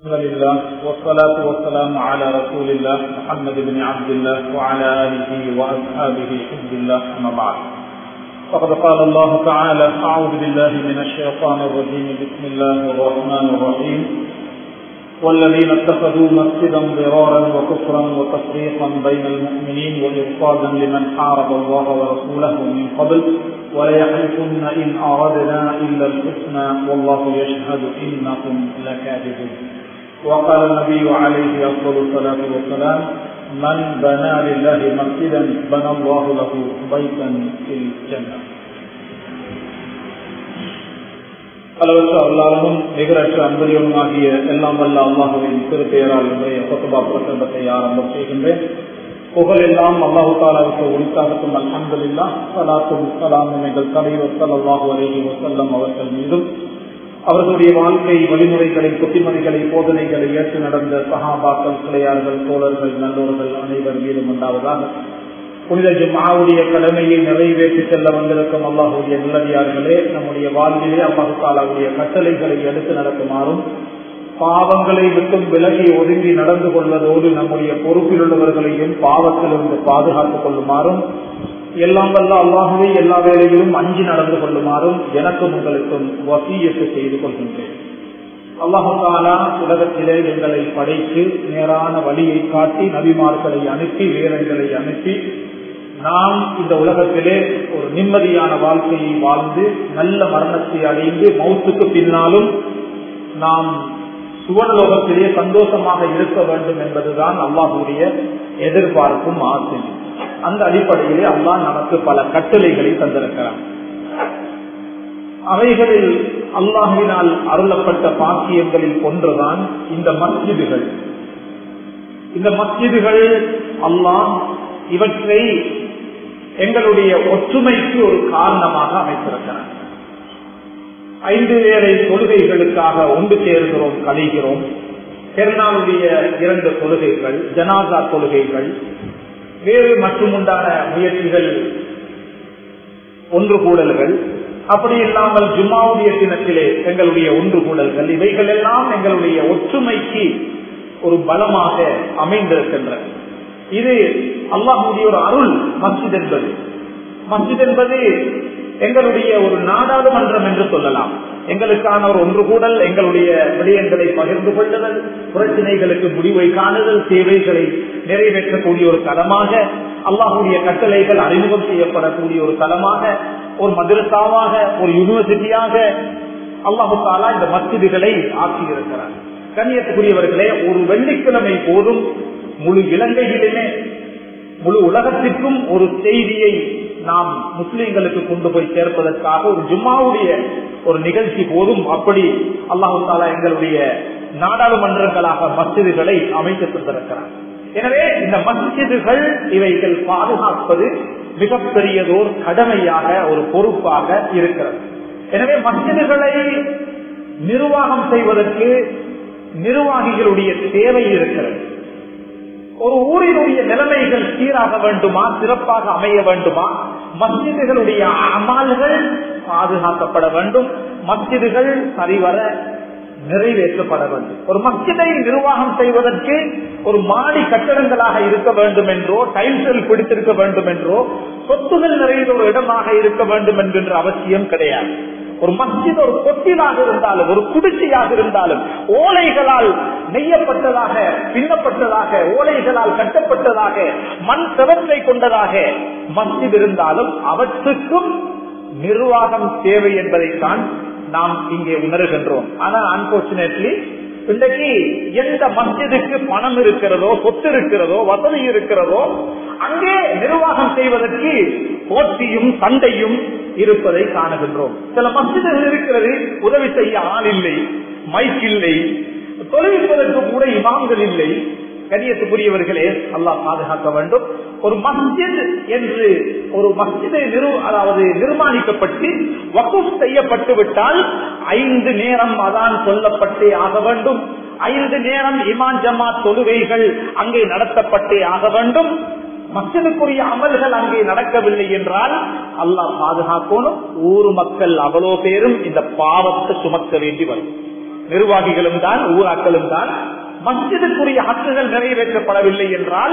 الحمد لله والصلاة والسلام على رسول الله محمد بن عبد الله وعلى آله وأصحابه حزب الله أما بعد فقد قال الله تعالى أعوذ بالله من الشيطان الرجيم بسم الله الرحمن الرحيم والذين اتخذوا مسجدا ضرارا وكفرا وتفريقا بين المؤمنين وإرصادا لمن حارب الله ورسوله من قبل وليحلفن إن أردنا إلا الحسنى والله يشهد إنكم لكاذبون وقال النبي عليه أفضل الصلاة والسلام من بنى لله مسجدا بنى الله له بيتا في الجنة அளவற்ற அல்லாலும் நிகரற்ற அன்பரியவனுமாகிய எல்லாம் வல்ல அல்லாஹுவின் திருப்பெயரால் இன்றைய கொத்துபா பிரசங்கத்தை ஆரம்பம் செய்கின்றேன் புகழ் எல்லாம் அல்லாஹு தாலாவுக்கு உரித்தாகட்டும் அல்ஹம்துல்லா சலாத்தும் சலாமும் எங்கள் தலைவர் சல்லாஹூ அலஹி வசல்லம் அவர்கள் மீதும் அவர்களுடைய வாழ்க்கை வழிமுறைகளை புத்திமதிகளை போதனைகளை ஏற்று நடந்த சகாபாக்கள் கிளையார்கள் தோழர்கள் நல்லோர்கள் அனைவர் மீதும் உண்டாவதாக புனித ஜும்மாவுடைய கடமையை நிறைவேற்றி செல்ல வந்திருக்கும் அல்லாஹுடைய நிலவியார்களே நம்முடைய வாழ்விலே அல்லாஹு தாலாவுடைய கட்டளைகளை எடுத்து நடக்குமாறும் பாவங்களை விட்டும் விலகி ஒதுங்கி நடந்து கொள்வதோடு நம்முடைய பொறுப்பில் உள்ளவர்களையும் பாவத்திலிருந்து பாதுகாத்துக் கொள்ளுமாறும் எல்லாம் வல்ல அல்லாகவே எல்லா வேலையிலும் அஞ்சு நடந்து கொள்ளுமாறும் எனக்கும் உங்களுக்கும் வசியத்து செய்து கொள்கின்றேன் அல்லாஹாலா உலகத்திலே எங்களை படைத்து நேரான வழியை காட்டி நபிமார்களை அனுப்பி வீரர்களை அனுப்பி நாம் இந்த உலகத்திலே ஒரு நிம்மதியான வாழ்க்கையை வாழ்ந்து நல்ல மரணத்தை அடைந்து மௌத்துக்கு பின்னாலும் நாம் சுவர்லோகத்திலே சந்தோஷமாக இருக்க வேண்டும் என்பதுதான் அல்லாஹுடைய எதிர்பார்ப்பும் ஆசையும் அந்த அடிப்படையிலே அல்லாஹ் நமக்கு பல கட்டளைகளை தந்திருக்கிறார் அவைகளில் அல்லாஹினால் அருளப்பட்ட பாக்கியங்களில் ஒன்றுதான் இந்த மஸ்ஜிதுகள் இந்த மஸ்ஜிதுகள் அல்லாஹ் இவற்றை எங்களுடைய ஒற்றுமைக்கு ஒரு காரணமாக அமைத்திருக்கிறார் ஐந்து வேலை தொழுகைகளுக்காக ஒன்று சேர்கிறோம் கலைகிறோம் பெருநாளுடைய இரண்டு தொழுகைகள் ஜனாதா தொழுகைகள் வேறு மற்றும் உண்டான முயற்சிகள் ஒன்று கூடல்கள் அப்படி இல்லாமல் ஜும்மாவுடைய தினத்திலே எங்களுடைய ஒன்று கூடல்கள் இவைகள் எல்லாம் எங்களுடைய ஒற்றுமைக்கு ஒரு பலமாக அமைந்திருக்கின்றன இது அல்லாஹுடைய ஒரு அருள் மஸ்ஜித் என்பது மஸ்ஜித் என்பது எங்களுடைய ஒரு நாடாளுமன்றம் என்று சொல்லலாம் எங்களுக்கான ஒரு ஒன்று கூடல் எங்களுடைய விடயங்களை பகிர்ந்து கொள்ளுதல் பிரச்சனைகளுக்கு முடிவை காணுதல் தேவைகளை நிறைவேற்றக்கூடிய ஒரு தளமாக அல்லாஹுடைய கட்டளைகள் அறிமுகம் செய்யப்படக்கூடிய ஒரு தளமாக ஒரு மதுரசாவாக ஒரு யூனிவர்சிட்டியாக அல்லாஹு தாலா இந்த மஸ்ஜிதுகளை ஆக்கியிருக்கிறார் கண்ணியத்துக்குரியவர்களே ஒரு வெள்ளிக்கிழமை போதும் முழு இலங்கையிலுமே முழு உலகத்திற்கும் ஒரு செய்தியை நாம் முஸ்லிம்களுக்கு கொண்டு போய் சேர்ப்பதற்காக ஒரு ஜும்மாவுடைய ஒரு நிகழ்ச்சி போதும் அப்படி அல்லாஹு தாலா எங்களுடைய நாடாளுமன்றங்களாக மசிதுகளை அமைத்து தந்திருக்கிறார் எனவே இந்த மஸ்ஜிதுகள் இவைகள் பாதுகாப்பது மிகப்பெரியதோர் கடமையாக ஒரு பொறுப்பாக இருக்கிறது எனவே மஸ்ஜிதுகளை நிர்வாகம் செய்வதற்கு நிர்வாகிகளுடைய தேவை இருக்கிறது ஒரு ஊரினுடைய நிலைமைகள் சீராக வேண்டுமா சிறப்பாக அமைய வேண்டுமா மஸ்ஜிதுகளுடைய அமால்கள் பாதுகாக்கப்பட வேண்டும் மஸ்ஜிதுகள் சரிவர நிறைவேற்றப்பட வேண்டும் ஒரு மஸ்ஜிதை நிர்வாகம் செய்வதற்கு ஒரு மாடி கட்டடங்களாக இருக்க வேண்டும் என்றோ டைல்ஸ்கள் பிடித்திருக்க வேண்டும் என்றோ சொத்துகள் நிறைந்த ஒரு இடமாக இருக்க வேண்டும் என்கின்ற அவசியம் கிடையாது ஒரு மஸ்ஜித் ஒரு கொத்திலாக இருந்தாலும் ஒரு குடிசையாக இருந்தாலும் ஓலைகளால் நெய்யப்பட்டதாக பின்னப்பட்டதாக ஓலைகளால் கட்டப்பட்டதாக மண் செவத்தை கொண்டதாக மஸ்ஜித் இருந்தாலும் அவற்றுக்கும் நிர்வாகம் தேவை என்பதைத்தான் நாம் இங்கே உணர்கின்றோம் ஆனா அன்போர்ச்சுனேட்லி இன்றைக்கு எந்த மஸ்ஜிதுக்கு பணம் இருக்கிறதோ சொத்து இருக்கிறதோ வசதி இருக்கிறதோ அங்கே நிர்வாகம் செய்வதற்கு போட்டியும் சண்டையும் இருப்பதை காணுகின்றோம் சில மஸ்ஜிதுகள் இருக்கிறது உதவி செய்ய ஆள் இல்லை மைக் இல்லை தொழில்பதற்கு கூட இமாம்கள் இல்லை கண்ணியத்துக்குரியவர்களே அல்லாஹ் பாதுகாக்க வேண்டும் ஒரு மஸ்ஜித் என்று ஒரு மஸ்ஜிதை நிறு அதாவது நிர்மாணிக்கப்பட்டு வகுப் செய்யப்பட்டு விட்டால் ஐந்து நேரம் அதான் சொல்லப்பட்டே ஆக வேண்டும் ஐந்து நேரம் இமான் ஜமாத் தொழுகைகள் அங்கே நடத்தப்பட்டே ஆக வேண்டும் மக்களுக்குரிய அமல்கள் அங்கே நடக்கவில்லை என்றால் அல்லாஹ் பாதுகாக்கணும் ஊர் மக்கள் அவ்வளோ பேரும் இந்த பாவத்தை சுமக்க வேண்டி வரும் நிர்வாகிகளும் தான் ஊராக்களும் தான் மஸ்ஜிதுக்குரிய ஹக்குகள் நிறைவேற்றப்படவில்லை என்றால்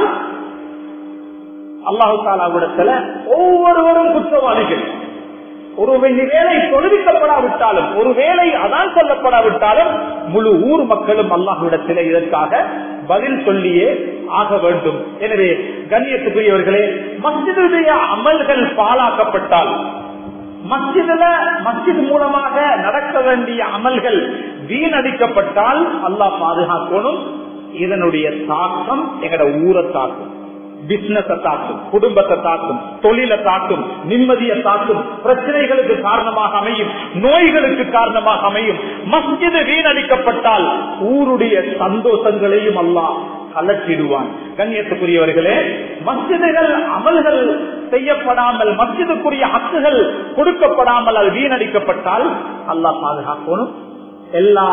அல்லாஹு தாலாவிடத்துல ஒவ்வொருவரும் குற்றவாளிகள் ஒரு வேலை தொழுவிக்கப்படாவிட்டாலும் ஒரு வேலை அதான் சொல்லப்படாவிட்டாலும் முழு ஊர் மக்களும் அல்லாஹுவிடத்தில் இதற்காக பதில் சொல்லியே ஆக வேண்டும் எனவே கண்ணியத்துக்குரியவர்களே மஸ்ஜிதுடைய அமல்கள் பாழாக்கப்பட்டால் மஸ்ஜிதுல மஸ்ஜித் மூலமாக நடக்க வேண்டிய அமல்கள் வீணடிக்கப்பட்டால் அல்லாஹ் பாதுகாக்கணும் இதனுடைய தாக்கம் எங்கட ஊரை தாக்கும் பிசினஸ தாக்கும் குடும்பத்தை தாக்கும் தொழிலை தாக்கும் நிம்மதியை தாக்கும் பிரச்சனைகளுக்கு காரணமாக அமையும் நோய்களுக்கு காரணமாக அமையும் மஸ்ஜிது வீணடிக்கப்பட்டால் ஊருடைய சந்தோஷங்களையும் அல்லாஹ் கலற்றிடுவான் கண்ணியத்துக்குரியவர்களே மஸ்ஜிதுகள் அமல்கள் செய்யப்படாமல் மஸ்ஜிதுக்குரிய ஹக்குகள் கொடுக்கப்படாமல் அது வீணடிக்கப்பட்டால் அல்லாஹ் பாதுகாக்கணும் எல்லா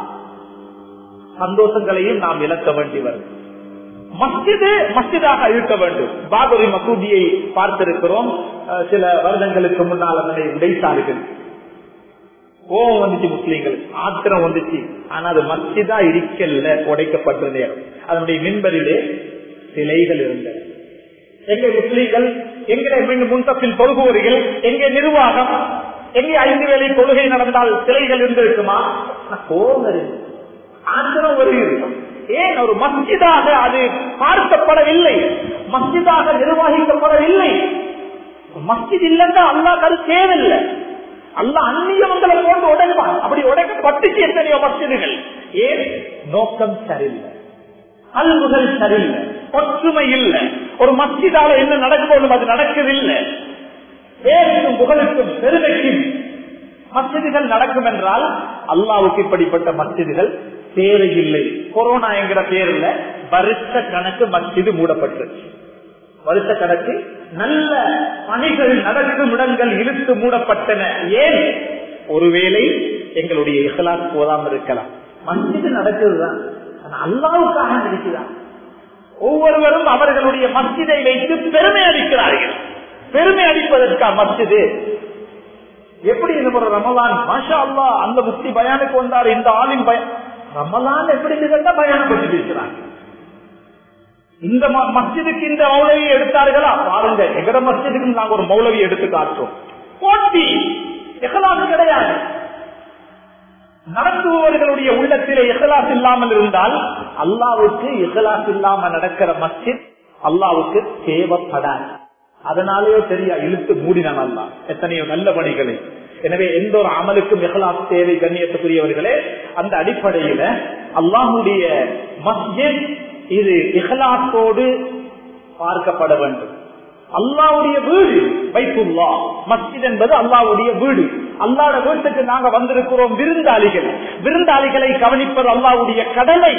சந்தோஷங்களையும் நாம் இழக்க வேண்டி வரும் மஸ்ஜிது மஸ்ஜிதாக இருக்க வேண்டும் பாபரி மசூதியை பார்த்திருக்கிறோம் சில வருடங்களுக்கு முன்னால் அதனை உடைத்தார்கள் கோபம் வந்துச்சு முஸ்லீம்களுக்கு ஆத்திரம் வந்துச்சு ஆனா அது மஸ்ஜிதா இருக்கல்ல உடைக்கப்பட்ட நேரம் அதனுடைய மின்பரிலே சிலைகள் இருந்தன எங்க முஸ்லீம்கள் எங்க முன்தப்பில் தொழுகுவர்கள் எங்க நிர்வாகம் எங்கே ஐந்து வேலை தொழுகை நடந்தால் சிலைகள் இருந்திருக்குமா கோபம் இருக்கு ஆத்திரம் வருகிறது ஏன் ஒரு மஸ்ஜிதாக அது பார்க்கப்படவில்லை மஸ்ஜிதாக நிர்வகிக்கப்படவில்லை மஸ்ஜித் இல்லைன்னா அல்லாஹ் அது தேவையில்லை அல்ல அந்நியவங்களை போட்டு உடைப்பான் அப்படி உடைக்கப்பட்டுச்சு எத்தனையோ மஸ்ஜிதுகள் ஏன் நோக்கம் சரியில்லை அல்புகள் சரியில்லை ஒற்றுமை இல்லை ஒரு மஸ்ஜிதால என்ன நடக்கும் அது நடக்கவில்லை பேருக்கும் புகழுக்கும் பெருமைக்கும் மஸ்ஜிதுகள் நடக்கும் என்றால் அல்லாவுக்கு இப்படிப்பட்ட மஸ்ஜிதுகள் தேவையில்லை கொரோனா என்கிற பேர்ல வருஷ கணக்கு மஸ்ஜிது மூடப்பட்டுருச்சு வருஷ கணக்கு நல்ல பணிகள் நடக்கும் இடங்கள் இழுத்து மூடப்பட்டன ஏன் ஒருவேளை எங்களுடைய இஹலாஸ் போதாமல் இருக்கலாம் மஸ்ஜிது நடக்குதுதான் அல்லாவுக்காக இருக்குதான் ஒவ்வொருவரும் அவர்களுடைய மஸ்ஜிதை வைத்து பெருமை அளிக்கிறார்கள் பெருமை அளிப்பதற்கா மஸ்ஜிது எப்படி இந்த ஒரு ரமலான் மாஷா அல்லா அந்த முக்தி பயானுக்கு வந்தார் இந்த ஆளின் பயம் ரமலான் எப்படி நிகழ்ந்தா பயானம் பற்றி பேசுறாங்க இந்த மஸ்ஜிதுக்கு இந்த மௌலவி எடுத்தார்களா பாருங்க எங்கட மஸ்ஜிதுக்கு நாங்க ஒரு மௌலவி எடுத்து காட்டுறோம் போட்டி எகலாசு கிடையாது நடத்துபவர்களுடைய உள்ளத்திலே எகலாஸ் இல்லாமல் இருந்தால் அல்லாவுக்கு எகலாஸ் இல்லாம நடக்கிற மஸ்ஜித் அல்லாவுக்கு தேவைப்படாது அதனாலேயோ தெரியா இழுத்து மூடினான் அல்லா எத்தனையோ நல்ல பணிகளை எனவே எந்த ஒரு அமலுக்கும் எஹலாஸ் தேவை கண்ணியத்துக்குரியவர்களே அந்த அடிப்படையில அல்லாஹுடைய மஸ்ஜித் இது இஹலாசோடு பார்க்கப்பட வேண்டும் அல்லாவுடைய வீடு வைத்துள்ளா மஸ்ஜித் என்பது அல்லாவுடைய வீடு அல்லாட வீட்டுக்கு நாங்க வந்திருக்கிறோம் விருந்தாளிகள் விருந்தாளிகளை கவனிப்பது அல்லாவுடைய கடலை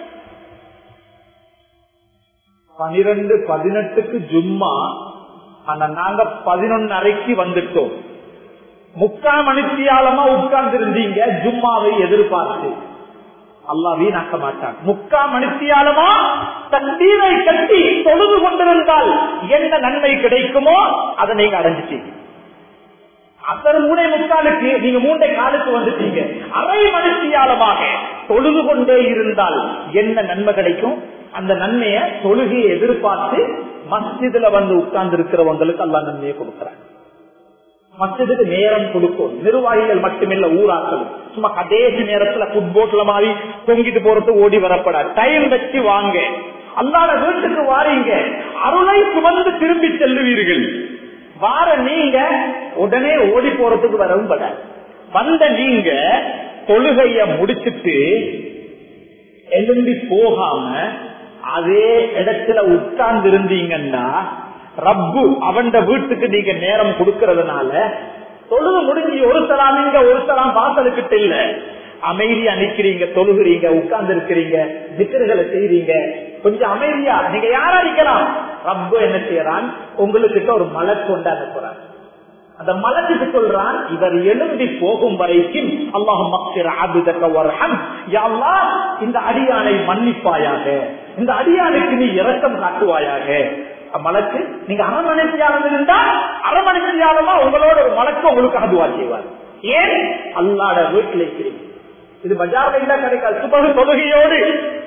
பனிரெண்டு பதினெட்டுக்கு ஜும்மா ஆனா நாங்க பதினொன்னரைக்கு வந்துட்டோம் முக்கால் மணித்தியாலமா உட்கார்ந்து இருந்தீங்க ஜும்மாவை எதிர்பார்த்து அல்லா வீணாக்க மாட்டான் முக்கா மணித்தியாலமா தண்ணீரை கட்டி தொழுது கொண்டிருந்தால் என்ன நன்மை கிடைக்குமோ அதை நீங்க அடைஞ்சிட்டீங்க அத்தனை மூணை முக்காலுக்கு நீங்க மூண்டை காலுக்கு வந்துட்டீங்க அரை மணித்தியாலமாக தொழுது கொண்டே இருந்தால் என்ன நன்மை கிடைக்கும் அந்த நன்மையை தொழுகையை எதிர்பார்த்து மஸ்ஜிதுல வந்து உட்கார்ந்து இருக்கிறவங்களுக்கு அல்லா நன்மையை கொடுக்கிறாங்க மஸ்ஜிதுக்கு நேரம் கொடுக்கும் நிர்வாகிகள் மட்டுமில்ல ஊராக்கள் சும்மா கடைசி நேரத்துல புட்போட்ல மாதிரி தொங்கிட்டு போறது ஓடி வரப்பட டைம் வச்சு வாங்க அல்லாத வீட்டுக்கு வாரீங்க அருளை சுமந்து திரும்பி செல்லுவீர்கள் வார நீங்க உடனே ஓடி போறதுக்கு வரவும் பட வந்த நீங்க தொழுகைய முடிச்சிட்டு எலும்பி போகாம அதே இடத்துல உட்கார்ந்து இருந்தீங்கன்னா ரப்பு அவன் வீட்டுக்கு நீங்க நேரம் கொடுக்கறதுனால தொழுது முடிஞ்சு ஒரு தலாம் இங்க ஒரு தலாம் வாசலுக்கிட்ட இல்ல அமைதியா நிக்கிறீங்க தொழுகிறீங்க உட்கார்ந்து இருக்கிறீங்க திக்கர்களை செய்றீங்க கொஞ்சம் அமைதியா நீங்க யாரா நிக்கலாம் ரப்பு என்ன செய்யறான் உங்களுக்கிட்ட ஒரு மலை கொண்டு அனுப்புறான் அந்த மலத்துக்கு சொல்றான் இவர் எழும்பி போகும் வரைக்கும் அல்லாஹும் இந்த அடியானை மன்னிப்பாயாக இந்த அடியானுக்கு நீ இரக்கம் காட்டுவாயாக மலக்கு நீங்க அரமணித்தியாலம் இருந்தா அரமணித்தியாலமா உங்களோட ஒரு மலக்கு உங்களுக்கு அதுவா செய்வார் ஏன் அல்லாட வீட்டில் இருக்கிறீங்க இது பஜார்ல இல்ல கிடைக்காது சுபகு தொழுகையோடு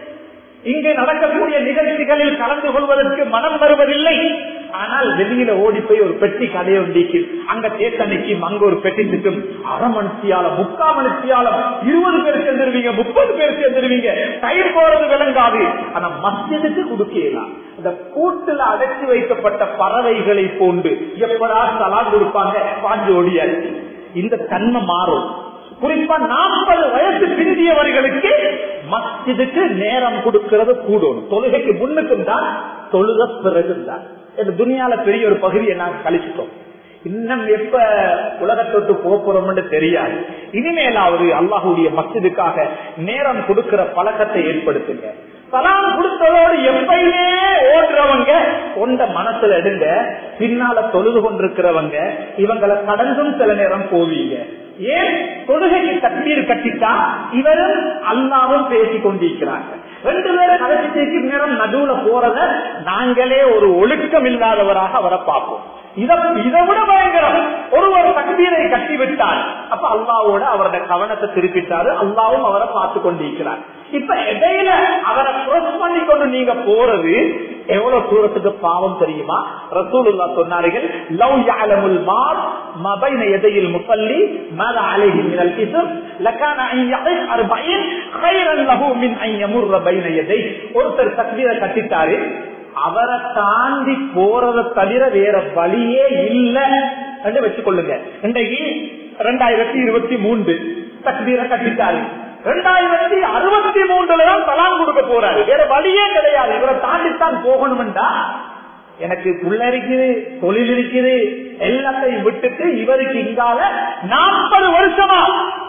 இங்கு நடக்கக்கூடிய நிகழ்ச்சிகளில் கலந்து கொள்வதற்கு மனம் வருவதில்லை ஆனால் வெளியில ஓடி போய் ஒரு பெட்டி கடையை ஒண்டிக்கும் அங்க தேத்தனைக்கும் அங்க ஒரு பெட்டி நிற்கும் அரை மணித்தியாலம் முக்கால் மணித்தியாலம் இருபது பேர் சேர்ந்துருவீங்க முப்பது பேர் சேர்ந்துருவீங்க தயிர் போறது விளங்காது ஆனா மஸ்ஜிதுக்கு கொடுக்கலாம் இந்த கூட்டுல அடைச்சி வைக்கப்பட்ட பறவைகளை போன்று எப்படா சலா கொடுப்பாங்க பாஞ்சு ஓடியாச்சு இந்த தன்மை மாறும் குறிப்பா நாற்பது வயசு பிந்தியவர்களுக்கு மஸ்ஜிதுக்கு நேரம் கொடுக்கிறது கூடணும் தொழுகைக்கு முன்னுக்கும் தான் தொழுக பிறகும் தான் துணியால பெரிய ஒரு பகுதியை நாங்க கழிச்சிட்டோம் இன்னும் எப்ப உலகத்தொட்டு போறோம்னு தெரியாது இனிமேலாவது அல்லாஹுடைய மஸ்ஜிதுக்காக நேரம் கொடுக்கிற பழக்கத்தை ஏற்படுத்துங்க சலாம் கொடுத்ததோடு எப்பயுமே ஓடுறவங்க கொண்ட மனசுல எடுங்க பின்னால தொழுது கொண்டிருக்கிறவங்க இவங்களை கடந்தும் சில நேரம் போவீங்க ஏன் தொழுகைக்கு தண்ணீர் கட்டிட்டா இவரும் அல்லாவும் பேசிக் கொண்டிருக்கிறாங்க ரெண்டு பேரும் கடைசிக்கு நேரம் நடுவுல போறத நாங்களே ஒரு ஒழுக்கம் இல்லாதவராக அவரை பார்ப்போம் இதை விட பயங்கரம் ஒருவர் தக்பீரை கட்டிவிட்டார் அப்ப அல்லாவோட அவருடைய கவனத்தை திருப்பிட்டாரு அல்லாவும் அவரை பார்த்து கொண்டிருக்கிறார் இப்ப இடையில அவரை cross பண்ணி கொண்டு நீங்க போறது எவ்வளவு தூரத்துக்கு பாவம் தெரியுமா ரசூலுல்லா சொன்னார்கள் லவ் யாலமுல் மார் மபைன எதையில் முசல்லி மத அலைஹி மினல் இஸ்ம் லகான அன் யகிஸ் அர்பஈன் கைரன் லஹு மின் அன் யமுர்ர பைன எதை ஒருத்தர் தக்பீரை கட்டிட்டாரு அவரை தாண்டி போறதை தவிர வேற வழியே இல்ல என்று வச்சுக்கொள்ளுங்க இன்றைக்கு ரெண்டாயிரத்தி இருபத்தி மூன்று தக்பீரை கட்டிட்டாரு ரெண்டாயிரத்தி அறுபத்தி மூன்றுல தான் தலான் கொடுக்க போறாரு வேற வழியே கிடையாது இவரை தாண்டித்தான் போகணும்டா எனக்கு புள்ள இருக்குது தொழில் இருக்குது எல்லாத்தையும் விட்டுட்டு இவருக்கு இங்கால நாற்பது வருஷமா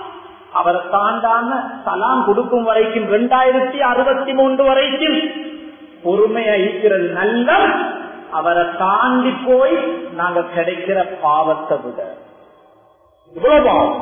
அவரை தாண்டாம தலாம் கொடுக்கும் வரைக்கும் ரெண்டாயிரத்தி அறுபத்தி மூன்று வரைக்கும் பொறுமையா இருக்கிறது நல்ல அவரை தாண்டி போய் நாங்க கிடைக்கிற பாவத்தை விட இவ்வளவு பாவம்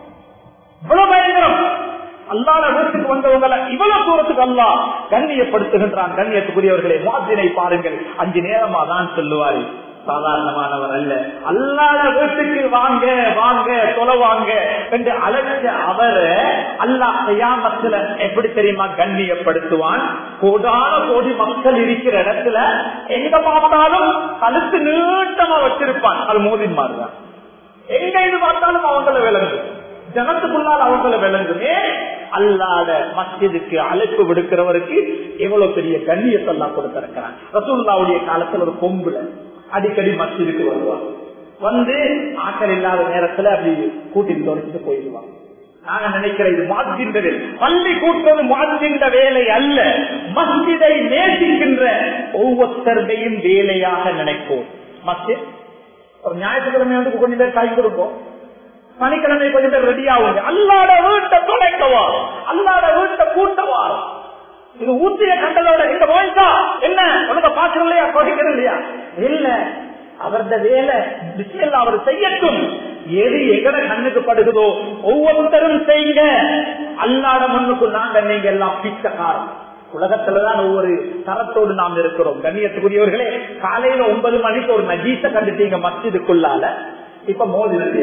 இவ்வளவு பயங்கரம் அல்லாத வீட்டுக்கு வந்தவங்களை இவ்வளவு தூரத்துக்கு அல்லா கண்ணியப்படுத்துகின்றான் கண்ணியத்துக்குரியவர்களை மாதினை பாருங்கள் அஞ்சு நேரமா தான் சொல்லுவாரு சாதாரணமானவர் அல்ல அல்லாத வீட்டுக்கு வாங்க வாங்க தொலைவாங்க என்று அழைச்ச அவரை அல்லா செய்யாமத்துல எப்படி தெரியுமா கண்ணியப்படுத்துவான் கோடான கோடி மக்கள் இருக்கிற இடத்துல எங்க பார்த்தாலும் கழுத்து நீட்டமா வச்சிருப்பான் அது மோதிமாறுதான் எங்க இது பார்த்தாலும் அவங்கள விளங்கு ஜனத்துக்குள்ளால் அவங்கள விளங்குமே அல்லாத மஸ்ஜிதுக்கு அழைப்பு விடுக்கிறவருக்கு எவ்வளவு பெரிய கண்ணியத்தை எல்லாம் கொடுத்திருக்கிறான் ரசூல்லாவுடைய காலத்துல ஒரு பொம்புல அடிக்கடி மஸ்ஜிதுக்கு வருவாங்க வந்து ஆக்கள் இல்லாத நேரத்துல அப்படி கூட்டிட்டு தொடச்சிட்டு போயிடுவாங்க நாங்க நினைக்கிற இது மாற்றுகின்ற வேலை பள்ளி கூட்டுறது மாற்றுகின்ற வேலை அல்ல மஸ்ஜிதை நேசிக்கின்ற ஒவ்வொருத்தருடையும் வேலையாக நினைப்போம் மஸ்ஜித் ஒரு ஞாயிற்றுக்கிழமை வந்து கொஞ்சம் பேர் டைம் கொடுப்போம் சனிக்கிழமை கொஞ்சம் பேர் ரெடி ஆகுங்க அல்லாட வீட்டை துடைக்கவா அல்லாட வீட்டை கூட்டவா இது ஊத்திய கண்டதோட இந்த வயசா என்ன உனக்கு பாக்குறது இல்லையா குறைக்கிறது இல்லையா இல்ல அவரது வேலை விஷயம் அவர் செய்யட்டும் எது எகட கண்ணுக்கு படுகுதோ ஒவ்வொருத்தரும் செய்யுங்க அல்லாட மண்ணுக்கு நாங்க நீங்க எல்லாம் பிச்சைக்காரம் உலகத்துலதான் ஒவ்வொரு தரத்தோடு நாம் இருக்கிறோம் கண்ணியத்துக்குரியவர்களே காலையில ஒன்பது மணிக்கு ஒரு நஜீச கண்டுட்டீங்க மஸ்ஜிதுக்குள்ளால இப்ப மோதி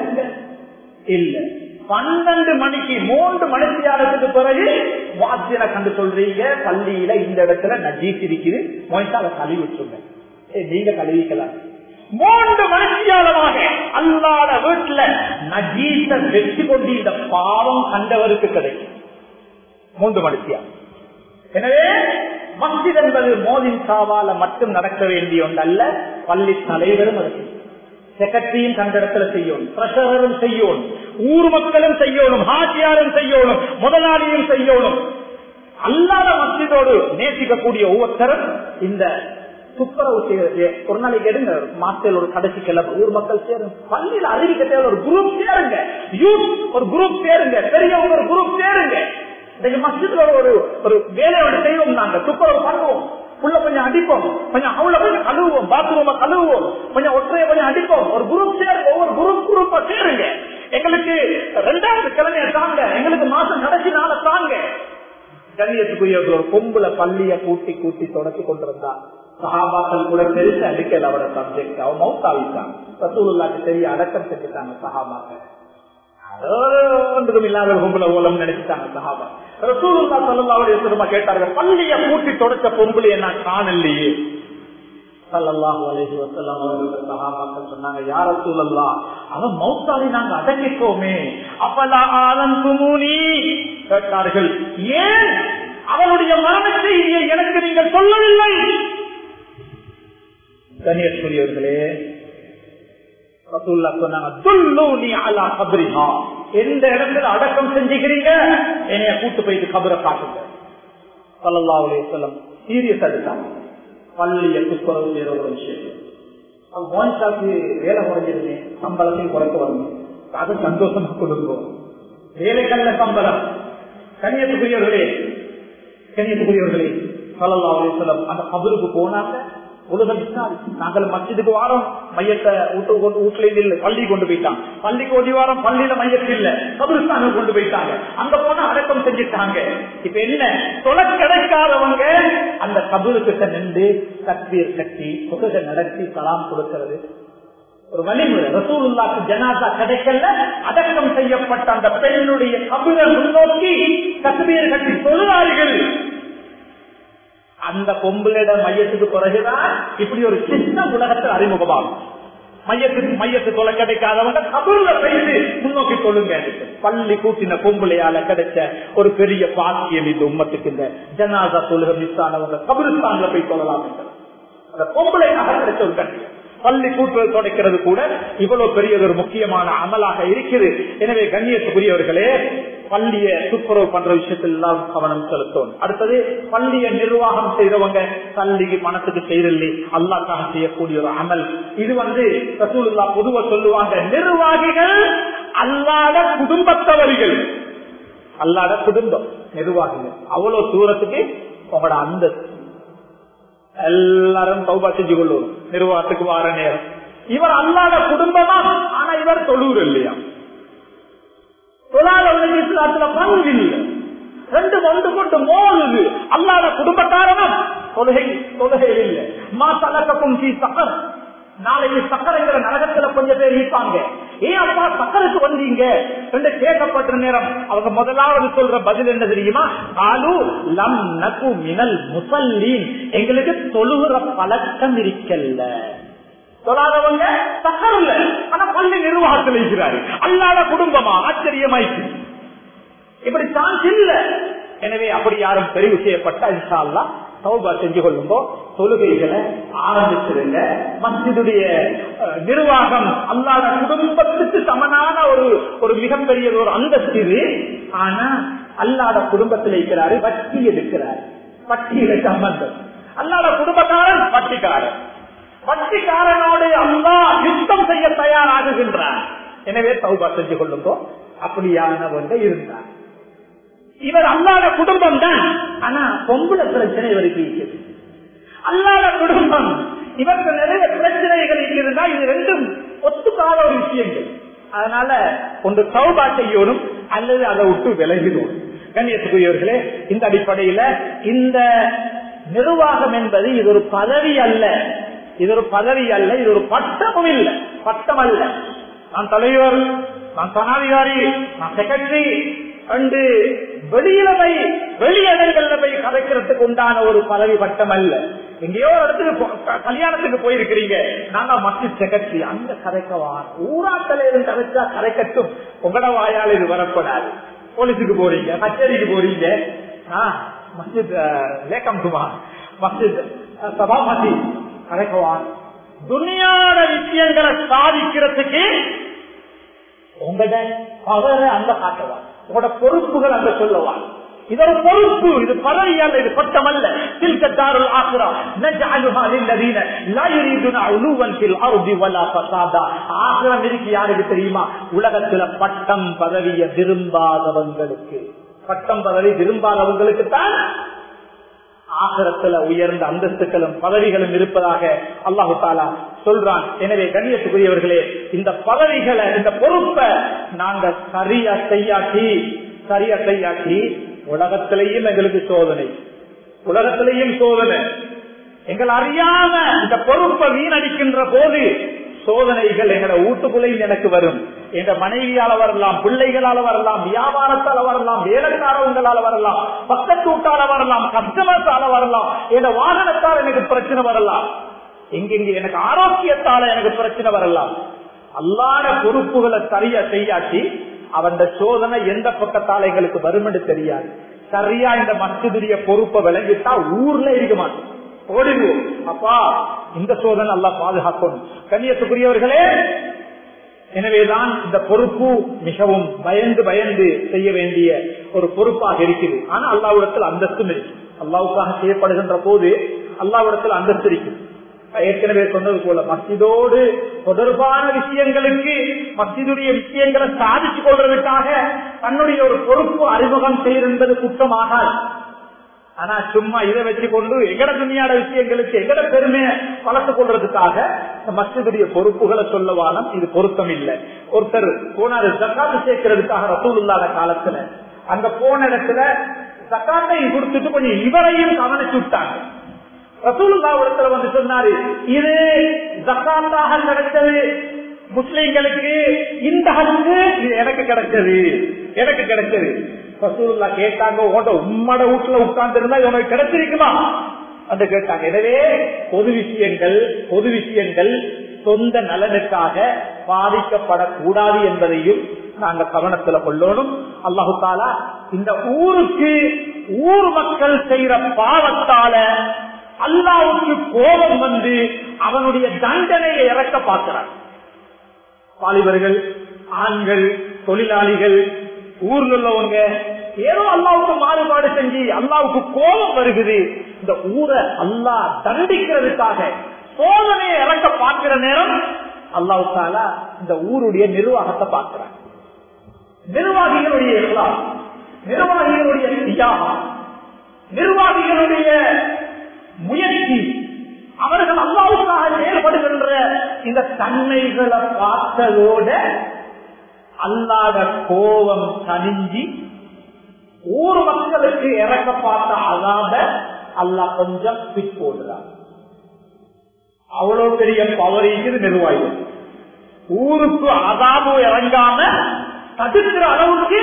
இல்ல பன்னெண்டு மணிக்கு மூன்று மணித்தியாலத்துக்கு பிறகு வாத்தியனை கண்டு சொல்றீங்க பள்ளியில இந்த இடத்துல நஜீஸ் இருக்குது மொய்த்தால கழுவி வச்சுங்க நீங்க கழுவிக்கலாம் மூன்று மணித்தியாலமாக அல்லாத வீட்டுல நஜீச வெற்றி கொண்டு இந்த பாவம் கண்டவருக்கு கிடைக்கும் மூன்று மணித்தியாலம் எனவே மஸ்ஜித் என்பது மோதின் சாவால மட்டும் நடக்க வேண்டிய ஒன்றல்ல பள்ளி தலைவரும் அது செக்ரட்டரியும் கண்ட இடத்துல செய்யணும் பிரஷரும் செய்யணும் ஊர் மக்களும் செய்யணும் ஹாஜியாரும் செய்யணும் முதலாளியும் செய்யணும் அல்லாத மஸ்ஜிதோடு நேசிக்கக்கூடிய ஒவ்வொருத்தரும் இந்த துப்புரவு செய்யறது ஒரு நாளைக்கு எடுங்க மாசத்தில் ஒரு கடைசி கிளம்பு ஊர் மக்கள் சேரும் பள்ளியில் அறிவிக்க தேவை ஒரு குரூப் சேருங்க யூத் ஒரு குரூப் சேருங்க பெரியவங்க ஒரு குரூப் சேருங்க இன்னைக்கு மஸ்ஜித்ல ஒரு ஒரு வேலையோட செய்வோம் நாங்க துப்புரவு பண்ணுவோம் புள்ள கொஞ்சம் அடிப்போம் கொஞ்சம் அவளை கொஞ்சம் கழுவுவோம் பாத்ரூம கழுவுவோம் கொஞ்சம் ஒற்றைய கொஞ்சம் அடிப்போம் ஒரு குரூப் சேருங்க ஒவ்வொரு குரூப் குரூப்பா சேருங்க எங்களுக்கு ரெண்டாவது கிழமைய தாங்க எங்களுக்கு மாசம் கடைசி நாள தாங்க கண்ணியத்துக்குரிய ஒரு கொம்புல பள்ளிய கூட்டி கூட்டி தொடச்சு கொண்டிருந்தா சஹாபாக்கள் கூட தெரிஞ்சு அடிக்கல அவரோட சப்ஜெக்ட் அவன் மவுத் ஆவிட்டான் ரசூலுல்லாக்கு தெரிய அடக்கம் செஞ்சுட்டாங்க சஹாபாக்கள் ஒன்றும் இல்லாத ஒரு பொம்பளை ஓலம் நினைச்சிட்டாங்க சஹாபா ரசூலுல்லா ஸல்லல்லாஹு அலைஹி வஸல்லம் கேட்டார்கள் பள்ளிய கூட்டி தொடச்ச பொம்பளைய நான் காணலையே ஸல்லல்லாஹு அலைஹி வஸல்லம் அவர்கள் சஹாபாக்கள் சொன்னாங்க யா ரசூலல்லாஹ் அவன் மௌத்தாவை நாங்க அடக்கிக்கோமே அப்பலா ஆலந்துமுனி கேட்டார்கள் ஏன் அவனுடைய மரண செய்தியை எனக்கு நீங்கள் சொல்லவில்லை கண்ணியத்துக்குரியவர்களே ரசூல்லா சொன்னாங்க துல்லூனி அலா கபரிஹா எந்த இடத்துல அடக்கம் செஞ்சுக்கிறீங்க என்னைய கூட்டு போயிட்டு கபரை காட்டுங்க சல்லல்லாஹு அலைஹி வஸல்லம் சீரியஸ் எடுத்தாங்க பள்ளிய துப்புரவு செய்யற ஒரு விஷயம் அவன் மோனிஷாக்கு வேலை குறைஞ்சிருமே சம்பளத்தையும் குறைக்க வரணும் அது சந்தோஷமா கொடுக்கும் வேலைக்கல்ல சம்பளம் கண்ணியத்துக்குரியவர்களே கண்ணியத்துக்குரியவர்களே சல்லல்லாஹு அலைஹி வஸல்லம் அந்த கபருக்கு போனாங்க உலகம் நாங்கள் மஸ்ஜிதுக்கு வாரம் மையத்தை வீட்டு கொண்டு வீட்டுல இல்ல பள்ளி கொண்டு போயிட்டாங்க பள்ளிக்கு ஓடி வாரம் பள்ளியில மையத்து இல்ல கபிரிஸ்தானம் கொண்டு போயிட்டாங்க அங்க போனா அடக்கம் செஞ்சுட்டாங்க இப்ப என்ன தொலை கிடைக்காதவங்க அந்த கபரு கிட்ட நின்று தக்பீர் கட்டி புகழ நடத்தி சலாம் கொடுக்கிறது ஒரு வழிமுறை ரசூலுல்லாக்கு ஜனாதா கிடைக்கல அடக்கம் செய்யப்பட்ட அந்த பெண்ணுடைய கபிரை முன்னோக்கி தக்பீர் கட்டி தொழுவார்கள் அந்த பொம்புளிட மையத்துக்கு பிறகுதான் இப்படி ஒரு சின்ன உலகத்தில் அறிமுகமாகும் மையத்துக்கு மையத்து தொலை கிடைக்காதவங்க கபூர்ல போயிட்டு முன்னோக்கி சொல்லுங்க பள்ளி கூட்டின பொம்புளையால கிடைச்ச ஒரு பெரிய பாக்கியம் இந்த உம்மத்துக்கு இந்த ஜனாதா தொழுக மிஸ் ஆனவங்க கபிரிஸ்தான்ல போய் சொல்லலாம் அந்த பொம்பளைக்காக கிடைச்ச ஒரு கட்டியம் பள்ளி கூட்டுறது தொடக்கிறது கூட இவ்வளவு பெரிய ஒரு முக்கியமான அமலாக இருக்குது எனவே கண்ணியத்துக்குரியவர்களே பள்ளிய துப்புரவு பண்ற விஷயத்தில் எல்லாம் கவனம் செலுத்தும் அடுத்தது பள்ளிய நிர்வாகம் செய்தவங்க பள்ளிக்கு பணத்துக்கு செய்யறி அல்லாக்காக செய்யக்கூடிய ஒரு அமல் இது வந்து ரசூலுல்லா பொதுவா சொல்லுவாங்க நிர்வாகிகள் அல்லாத குடும்பத்தவர்கள் அல்லாத குடும்பம் நிர்வாகிகள் அவ்வளவு தூரத்துக்கு உங்களோட அந்தஸ்து எல்லாரும் சௌபா செஞ்சு கொள்ளுவோம் நிர்வாகத்துக்கு வார நேரம் இவர் அல்லாத குடும்பமா ஆனா இவர் தொழூர் இல்லையா தொழாதவனுக்கு இஸ்லாத்துல பங்கு இல்லை ரெண்டு ஒன்று கொண்டு மோதுது அல்லாத குடும்பக்காரனும் தொழுகை தொழுகை இல்லை மா தலக்கப்பும் சீ சக்கர் நாளைக்கு சக்கரைங்கிற நரகத்துல கொஞ்சம் பேர் இருப்பாங்க ஏன் அப்பா சக்கருக்கு வந்தீங்க என்று கேட்கப்பட்ட நேரம் அவங்க முதலாவது சொல்ற பதில் என்ன தெரியுமா ஆலு லம் நகு மினல் முசல்லீன் எங்களுக்கு தொழுகிற பழக்கம் இருக்கல்ல தொழாதவங்க சக்கரல்ல ஆனா பள்ளி நிர்வாகத்தில் இருக்கிறாரு அல்லாத குடும்பமா ஆச்சரியமாயிட்டு இப்படி சான்ஸ் இல்ல எனவே அப்படி யாரும் தெரிவு செய்யப்பட்ட இன்ஷால்லா சௌபா செஞ்சு கொள்ளும்போ தொழுகைகளை ஆரம்பிச்சிருங்க மஸ்ஜிதுடைய நிர்வாகம் அல்லாத குடும்பத்துக்கு சமனான ஒரு ஒரு மிகப்பெரிய ஒரு அந்தஸ்து இது ஆனா அல்லாத குடும்பத்தில் இருக்கிறாரு வட்டி எடுக்கிறார் வட்டியில சம்பந்தம் அல்லாத குடும்பக்காரன் வட்டிக்காரன் வட்டிக்காரனோடு அல்லா யுத்தம் செய்ய தயாராகுகின்றார் எனவே சௌபா செஞ்சு கொள்ளும்போ அப்படியானவங்க இருந்தார் இவர் அல்லாத குடும்பம் தான் ஆனா பொம்புல பிரச்சனை இவருக்கு இருக்குது அல்லாத குடும்பம் இவருக்கு நிறைய பிரச்சனைகள் இருக்கிறதா இது ரெண்டும் ஒத்துக்காத ஒரு விஷயங்கள் அதனால ஒன்று சௌபா செய்யணும் அல்லது அதை விட்டு விலகிடும் கண்ணியத்துக்குரியவர்களே இந்த அடிப்படையில இந்த நிர்வாகம் என்பது இது ஒரு பதவி அல்ல இது ஒரு பதவி அல்ல இது ஒரு பட்டமும் இல்லை பட்டம் அல்ல நான் தலைவர் நான் சனாதிகாரி நான் செக்ரட்டரி அண்டு வெளியில போய் வெளியிடங்கள்ல போய் கதைக்கிறதுக்கு உண்டான ஒரு பதவி பட்டம் அல்ல எங்கேயோ ஒரு இடத்துக்கு கல்யாணத்துக்கு போயிருக்கிறீங்க நாங்க மஸ்ஜித் செக்ரட்டரி அந்த கதைக்கவா ஊராட்டல இருந்து கதைச்சா கதைக்கட்டும் உங்களோட வாயால் இது வரப்படாது போலீஸுக்கு போறீங்க கச்சேரிக்கு போறீங்க மஸ்ஜித் லேக்கம் குமார் மஸ்ஜித் சபாபதி கதைக்கவா துணியான விஷயங்களை சாதிக்கிறதுக்கு உங்களோட பவர அங்க காட்டுவான் உங்களோட பொறுப்புகள் அங்க சொல்லுவான் இது ஒரு பொறுப்பு இது பதவி அல்ல இது பட்டம் அல்ல தில்கத்தாருள் ஆசிரா நஜஅலுஹா லில்லதீன லா யுரீதுன உலுவன் ஃபில் அர்தி வலா ஃபஸாதா ஆசிரம் இருக்கு யாருக்கு தெரியுமா உலகத்துல பட்டம் பதவிய விரும்பாதவங்களுக்கு பட்டம் பதவி விரும்பாதவங்களுக்கு தான் ஆகரத்துல உயர்ந்த அந்தஸ்துகளும் பதவிகளும் இருப்பதாக அல்லாஹு தாலா சொல்றான் எனவே கண்ணியத்துக்குரியவர்களே இந்த பதவிகளை இந்த பொறுப்பை நாங்க சரியா செய்யாட்டி சரியா செய்யாட்டி உலகத்திலேயும் எங்களுக்கு சோதனை உலகத்திலேயும் சோதனை எங்கள் அறியாம இந்த பொறுப்பை வீணடிக்கின்ற போது சோதனைகள் எங்களை வீட்டுக்குள்ளேயும் எனக்கு வரும் என்ற மனைவியால வரலாம் பிள்ளைகளால வரலாம் வியாபாரத்தால வரலாம் வேலைக்காரவங்களால வரலாம் பக்கத்தூட்டால வரலாம் கஸ்டமர்ஸால வரலாம் என்ற வாகனத்தால் எனக்கு பிரச்சனை வரலாம் எங்கெங்க எனக்கு ஆரோக்கியத்தால எனக்கு பிரச்சனை வரலாம் அல்லாத பொறுப்புகளை சரியா செய்யாட்டி அவன் சோதனை எந்த பக்கத்தால எங்களுக்கு வருமென்று தெரியாது சரியா இந்த மஸ்ஜிதுடைய பொறுப்பை விளங்கிட்டா ஊர்ல இருக்க மாட்டோம் ஓடிடுவோம் அப்பா இந்த சோதனை நல்லா பாதுகாக்கணும் கண்ணியத்துக்குரியவர்களே எனவேதான் இந்த பொறுப்பு மிகவும் பயந்து பயந்து செய்ய வேண்டிய ஒரு பொறுப்பாக இருக்குது ஆனா அல்லாவிடத்தில் அந்தஸ்தும் இருக்கு அல்லாவுக்காக செய்யப்படுகின்ற போது அல்லாவிடத்தில் அந்தஸ்து இருக்குது ஏற்கனவே சொன்னது போல மஸ்ஜிதோடு தொடர்பான விஷயங்களுக்கு மஸ்ஜிதுடைய விஷயங்களை சாதிச்சு கொள்வதற்காக தன்னுடைய ஒரு பொறுப்பு அறிமுகம் செய்திருந்தது குற்றமாகாது ஆனா சும்மா இதை வச்சு கொண்டு எங்கட துணியாட விஷயங்களுக்கு எங்கட பெருமையை வளர்த்துக் கொள்றதுக்காக மஸ்ஜிதுடைய பொறுப்புகளை சொல்லவானம் இது பொருத்தம் இல்லை ஒருத்தர் போனாரு ஜக்காத்து சேர்க்கிறதுக்காக ரசூலுல்லாத காலத்துல அங்க போன இடத்துல ஜக்காத்தை கொடுத்துட்டு கொஞ்சம் இவரையும் கவனிச்சு விட்டாங்க ரசூலுல்லா இடத்துல வந்து சொன்னாரு இது ஜக்காத்தாக கிடைச்சது முஸ்லிம்களுக்கு இந்த ஹக்கு இது எனக்கு கிடைச்சது எனக்கு கிடைச்சது ரசூலுல்லா கேட்டாங்க உங்களோட உம்மட வீட்டுல உட்கார்ந்து இருந்தா உனக்கு கிடைச்சிருக்குமா அந்த கேட்டாங்க எனவே பொது விஷயங்கள் பொது விஷயங்கள் சொந்த நலனுக்காக பாதிக்கப்படக்கூடாது என்பதையும் நாங்க கவனத்துல கொள்ளணும் அல்லாஹு தாலா இந்த ஊருக்கு ஊர் மக்கள் செய்யற பாவத்தால அல்லாவுக்கு கோபம் வந்து அவனுடைய தண்டனையை இறக்க பார்க்கிறார் வாலிபர்கள் ஆண்கள் தொழிலாளிகள் ஊர்ல உள்ளவங்க ஏதோ அல்லாவுக்கு மாறுபாடு செஞ்சு அல்லாவுக்கு கோபம் வருகுது இந்த ஊரை அல்லா தண்டிக்கிறதுக்காக சோதனையை இறக்க பார்க்கிற நேரம் அல்லாவுக்கால இந்த ஊருடைய நிர்வாகத்தை பார்க்கிறார் நிர்வாகிகளுடைய எல்லாம் நிர்வாகிகளுடைய தியாகம் நிர்வாகிகளுடைய முயற்சி அவர்கள் அல்லாவுக்காக செயல்படுகின்ற இந்த தன்மைகளை பார்த்ததோட அல்லாத கோபம் தனிஞ்சி ஊர் மக்களுக்கு இறக்க பார்த்த அதாத அல்லா கொஞ்சம் பிட் போடுறார் அவ்வளவு பெரிய பவர் இருக்குது நிர்வாகிகள் ஊருக்கு அதாபு இறங்காம தடுக்கிற அளவுக்கு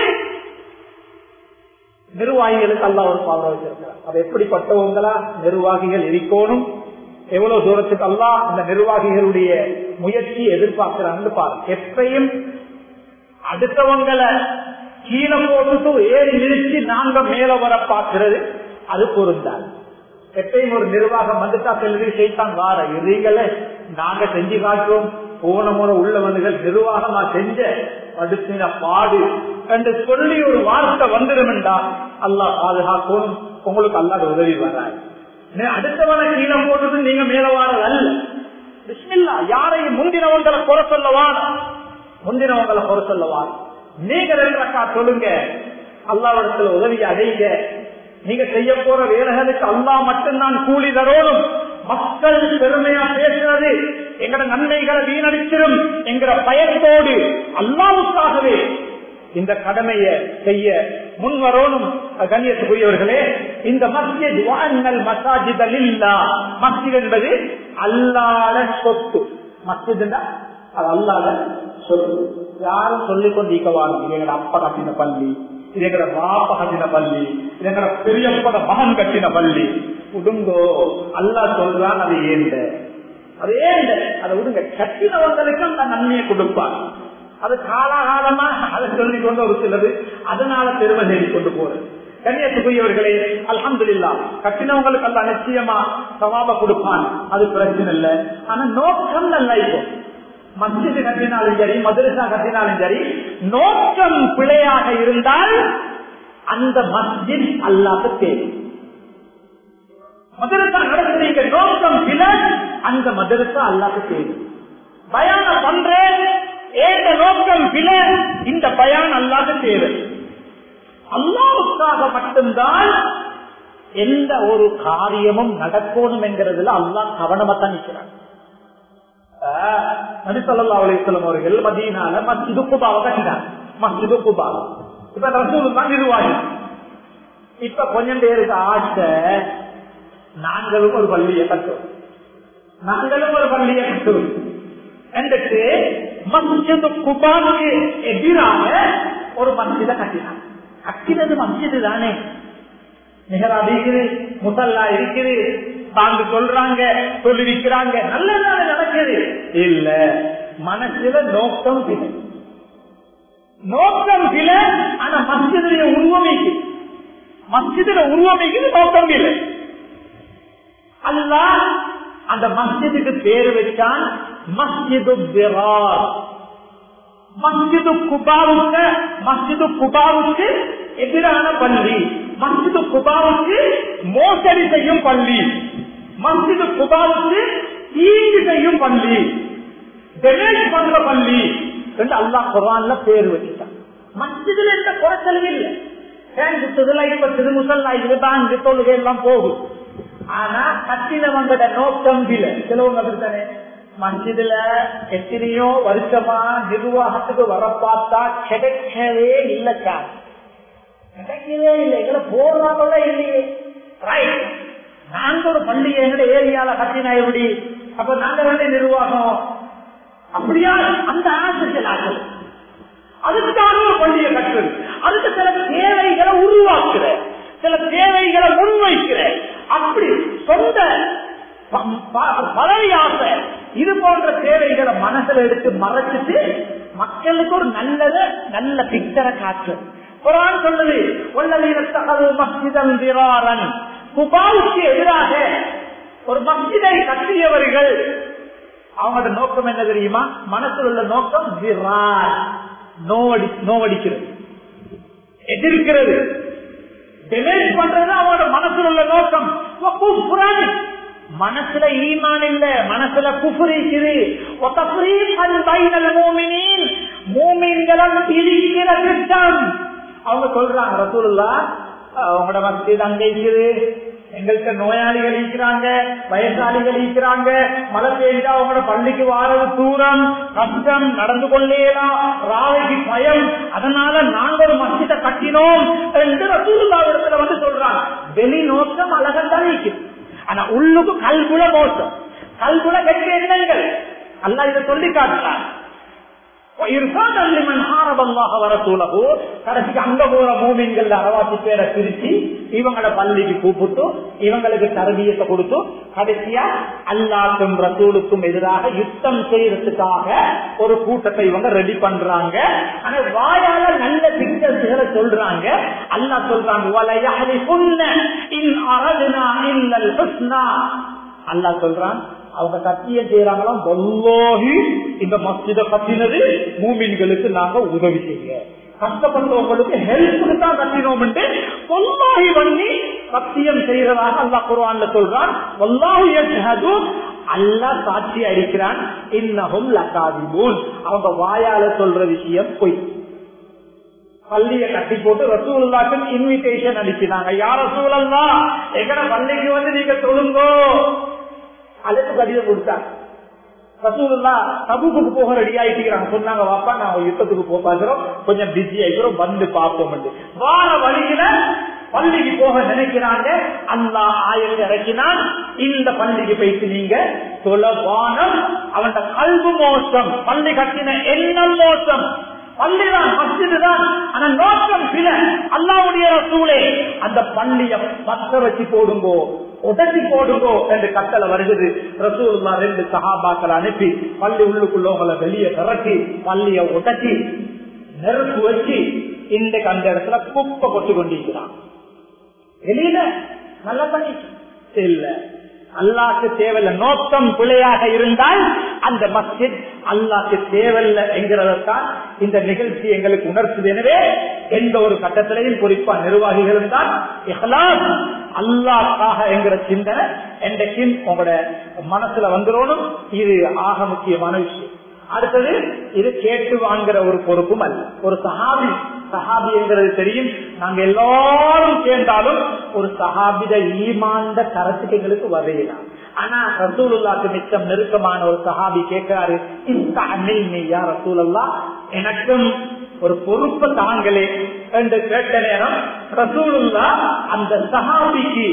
நிர்வாகிகளுக்கு அல்லா ஒரு பவர் வச்சிருக்கிறார் அது எப்படிப்பட்டவங்களா நிர்வாகிகள் இருக்கணும் எவ்வளவு தூரத்துக்கு அல்லா இந்த நிர்வாகிகளுடைய முயற்சி எதிர்பார்க்கிறாங்க பாருங்க எப்பையும் அடுத்தவங்களை கீழே போட்டுட்டு ஏறி நிறுத்தி நாங்க மேல வர பார்க்கிறது அது பொருந்தாது எப்பயும் ஒரு நிர்வாகம் வந்துட்டா செல்வி செய்தான் வார இதைகளை நாங்க செஞ்சு காட்டுறோம் போன முறை உள்ளவர்கள் நிர்வாகமா செஞ்ச அடுத்தின பாடு என்று சொல்லி ஒரு வார்த்தை வந்துடும்டா அல்லா பாதுகாக்கும் உங்களுக்கு அல்லாத உதவி வராது அடுத்தவனை கீழே போட்டது நீங்க மேல வாரது அல்ல பிஸ்மில்லா யாரையும் முந்தினவங்களை குறை சொல்லவான் முந்தினவங்களை குறை சொல்லவான் நீங்க ரெண்டு ரக்கா சொல்லுங்க அல்லாவிடத்துல உதவி அடைங்க நீங்க செய்ய போற வேலைகளுக்கு அல்லா மட்டும்தான் கூலி தரோடும் மக்கள் பெருமையா பேசுறது எங்கட நன்மைகளை வீணடிச்சிடும் என்கிற பயத்தோடு அல்லாவுக்காகவே இந்த கடமையை செய்ய முன் வரணும் கண்ணியத்துக்குரியவர்களே இந்த மஸ்ஜித் வாங்கல் மசாஜிதல் இல்லா மஸ்ஜித் என்பது அல்லாத சொத்து மஸ்ஜித் அது அல்லாத சொத்து யாரும் சொல்லிக் கொண்டு இக்கவாங்க எங்கட அப்பா கட்டின பள்ளி இது எங்கட பாப்பா கட்டின பள்ளி இது எங்கட பெரியப்பட மகன் கட்டின பள்ளி விடுங்கோ அல்லா சொல்றான் அது ஏந்த அது ஏந்த அதை விடுங்க கட்டினவங்களுக்கு அந்த நன்மையை கொடுப்பான் அது காலாகாலமா அதை சொல்லி கொண்டு ஒரு சிலது அதனால பெருமை தேடி கொண்டு போறது கன்னியத்துக்குரியவர்களே அலமது இல்லா கட்டினவங்களுக்கு அல்ல நிச்சயமா சவாப கொடுப்பான் அது பிரச்சனை இல்லை ஆனா நோக்கம் நல்ல இப்போ மஸ்ஜிது கட்டினாலும் சரி மதுரசா கட்டினாலும் சரி நோக்கம் பிழையாக இருந்தால் அந்த மஸ்ஜித் அல்லாத தேவை மதுரசா நடத்துறீங்க நோக்கம் பிழை அந்த மதுரசா அல்லாத தேவை பயான பண்றேன் ஏந்த நோக்கம் பிழை இந்த பயான் அல்லாத தேவை அல்லாவுக்காக மட்டும்தான் எந்த ஒரு காரியமும் நடக்கணும் என்கிறதுல அல்லாஹ் கவனமா தான் நிற்கிறான் நபிசல்லா அலிஸ்லாம் அவர்கள் மதியனால மஸ்ஜிது குபாவை கட்டினார் மஸ்ஜிது குபா இப்ப ரசூல் தான் நிர்வாகி இப்ப கொஞ்சம் பேருக்கு ஆசை நாங்களும் ஒரு பள்ளியை கட்டுவோம் நாங்களும் ஒரு பள்ளியை கட்டுவோம் என்றுட்டு மஸ்ஜிது குபாவுக்கு எதிராக ஒரு மஸ்ஜித கட்டினாங்க கட்டினது மஸ்ஜிது தானே நிகராப் இருக்குது முசல்லா இருக்குது தாங்க சொல்றாங்க சொல்லிருக்கிறாங்க நல்லதான நடக்குது இல்ல மனசுல நோக்கம் இல்லை நோக்கம் சில ஆனா மஸ்ஜிதுடைய உருவமைக்கு மஸ்ஜிதுல உருவமைக்கு நோக்கம் இல்லை அல்லா அந்த மஸ்ஜிதுக்கு பேரு வச்சான் மஸ்ஜிது பிரார் மஸ்ஜிது குபாவுக்கு மஸ்ஜிது குபாவுக்கு எதிரான பள்ளி மஸ்ஜிது குபாவுக்கு மோசடி செய்யும் பள்ளி மஸ்ஜிது குபாவுக்கு தீங்கு செய்யும் பள்ளி டெமேஜ் பண்ற பள்ளி என்று அல்லாஹ் குரான்ல பேர் வச்சுட்டான் மஸ்ஜிதுல எந்த குறைச்சலும் இல்லை ஃபேன் சுத்துது லைட் பத்துது முசல்லா இது பேங்க் தொழுகை எல்லாம் போகும் ஆனா கட்டினவங்களோட நோக்கம் இல்லை சிலவங்க அப்படித்தானே மஸ்ஜிதுல எத்தனையோ வருஷமா நிர்வாகத்துக்கு வர பார்த்தா கிடைக்கவே இல்லக்கா கிடைக்கவே இல்லை எங்களை போடுறாங்களே இல்லையே ரைட் நாங்க ஒரு பள்ளி எங்கட ஏரியால கட்டினா எப்படி அப்ப நாங்க வேண்டிய நிர்வாகம் அப்படியா அந்த ஆசை சில ஆசை அதுக்கான ஒரு பள்ளியை கட்டுறது அதுக்கு சில தேவைகளை உருவாக்குற சில தேவைகளை முன்வைக்கிற அப்படி சொந்த பதவி ஆசை இது போன்ற தேவைகளை மனசுல எடுத்து மறைச்சிட்டு மக்களுக்கு ஒரு நல்லத நல்ல பிக்சரை காற்று குரான் சொல்லுது உள்ளது மஸ்ஜிதம் திராரன் குபாவுக்கு எதிராக ஒரு மஸ்ஜிதை கட்டியவர்கள் அவங்களோட நோக்கம் என்ன தெரியுமா மனசில் உள்ள நோக்கம் நோவடி நோவடிக்கிறது எதிர்க்கிறது டிலேட் பண்றது அவங்களோட மனசுல உள்ள நோக்கம் மனசுல ஈமான் இல்ல மனசுல குஃபுரிக்குது மூமின்களும் பிரிக்கிற திட்டம் அவங்க சொல்றாங்க ரசூலுல்லா அவங்களோட மஸ்ஜித் அங்க இருக்குது எங்கள்கிட்ட நோயாளிகள் இருக்கிறாங்க வயசாளிகள் இருக்கிறாங்க மழை பெய்ஞ்சா அவங்களோட பள்ளிக்கு வாரது தூரம் கஷ்டம் நடந்து கொள்ளேலாம் ராவைக்கு பயம் அதனால நாங்க ஒரு மஸ்ஜித கட்டினோம் என்று ரசூலுல்லாவிடத்துல வந்து சொல்றாங்க வெளி நோக்கம் அழகத்தான் இருக்குது ஆனா உள்ளுக்கு கல்குல மோசம் கல்குல கெட்ட எண்ணங்கள் அல்ல இதை சொல்லி காட்டுறாங்க கடைசிக்கு அங்க போற மூமின்கள் அரவாசி பேரை பிரிச்சு இவங்கள பள்ளிக்கு கூப்பிட்டு இவங்களுக்கு தரபியத்தை கொடுத்து கடைசியா அல்லாக்கும் ரசூலுக்கும் எதிராக யுத்தம் செய்யறதுக்காக ஒரு கூட்டத்தை இவங்க ரெடி பண்றாங்க ஆனா வாயால நல்ல பிக்சர்ஸ்களை சொல்றாங்க அல்லா சொல்றாங்க அல்லா சொல்றான் அவங்க சத்தியம் செய்யறாங்களாம் வல்லோகி இந்த மஸ்ஜித கட்டினது மூமின்களுக்கு நாங்க உதவி செய்ய கஷ்டப்படுறவங்களுக்கு ஹெல்ப்புக்கு தான் கட்டினோம் வல்லாகி பண்ணி சத்தியம் செய்யறதாக அல்லா குர்ஆன்ல சொல்றான் வல்லாஹு யஷ்ஹது அல்லாஹ் சாட்சி அளிக்கிறான் இன்னஹும் லகாதிபூன் அவங்க வாயால சொல்ற விஷயம் பொய் பள்ளிய கட்டி போட்டு ரசூலுல்லாக்கு இன்விடேஷன் அனுப்பினாங்க யார் ரசூலல்லா எங்கட பள்ளிக்கு வந்து நீங்க சொல்லுங்கோ அழைப்பு கடிதம் கொடுத்தாங்க ரசூலுல்லா தபுக்கு போக ரெடி ஆயிட்டுக்கிறாங்க சொன்னாங்க வாப்பா நான் யுத்தத்துக்கு போப்பாக்குறோம் கொஞ்சம் பிஸி ஆயிக்கிறோம் வந்து பார்ப்போம் வார வழியில பள்ளிக்கு போக நினைக்கிறாங்க அல்லா ஆயிரம் இறக்கினான் இந்த பள்ளிக்கு போயிட்டு நீங்க தொலவானம் அவன் கல்வி மோசம் பள்ளி கட்டின எண்ணம் மோசம் பள்ளிதான் மஸ்ஜிது தான் ஆனா நோக்கம் சில அல்லாவுடைய சூழே அந்த பள்ளிய பத்த வச்சு போடுங்கோ உடச்சி போடுங்கோ என்று கட்டளை வருகிறது ரசூல்லா ரெண்டு சகாபாக்களை அனுப்பி பள்ளி உள்ளுக்குள்ளவங்களை வெளியே திரட்டி பள்ளிய உடச்சி நெருப்பு வச்சு இன்றைக்கு அந்த இடத்துல குப்பை கொண்டு கொண்டிருக்கிறான் வெளியில நல்லா பண்ணிச்சு இல்ல அல்லாக்கு தேவையில்ல நோக்கம் பிழையாக இருந்தால் அந்த மஸ்ஜித் அல்லாக்கு தேவையில்ல என்கிறதான் இந்த நிகழ்ச்சி எங்களுக்கு உணர்த்துது எனவே எந்த ஒரு கட்டத்திலையும் குறிப்பா நிர்வாகிகளும் தான் இஹ்லாஸ் அல்லாக்காக என்கிற சிந்தனை என்றைக்கும் உங்களோட மனசுல வந்துடணும் இது ஆக முக்கியமான விஷயம் அடுத்தது இது கேட்டு வாங்குற ஒரு பொறுப்பும் அல்ல ஒரு சஹாபி சஹாபி என்கிறது தெரியும் நாங்க எல்லாரும் சேர்ந்தாலும் ஒரு சஹாபித ஈமாந்த கரத்துக்கு எங்களுக்கு வரையலாம் ஆனா ரசூலுல்லாக்கு மிச்சம் நெருக்கமான ஒரு சஹாபி கேட்கிறாரு இந்த அன்னையா ரசூலல்லா எனக்கும் ஒரு பொறுப்பு தாங்களே என்று கேட்ட நேரம் ரசூலுல்லா அந்த சஹாபிக்கு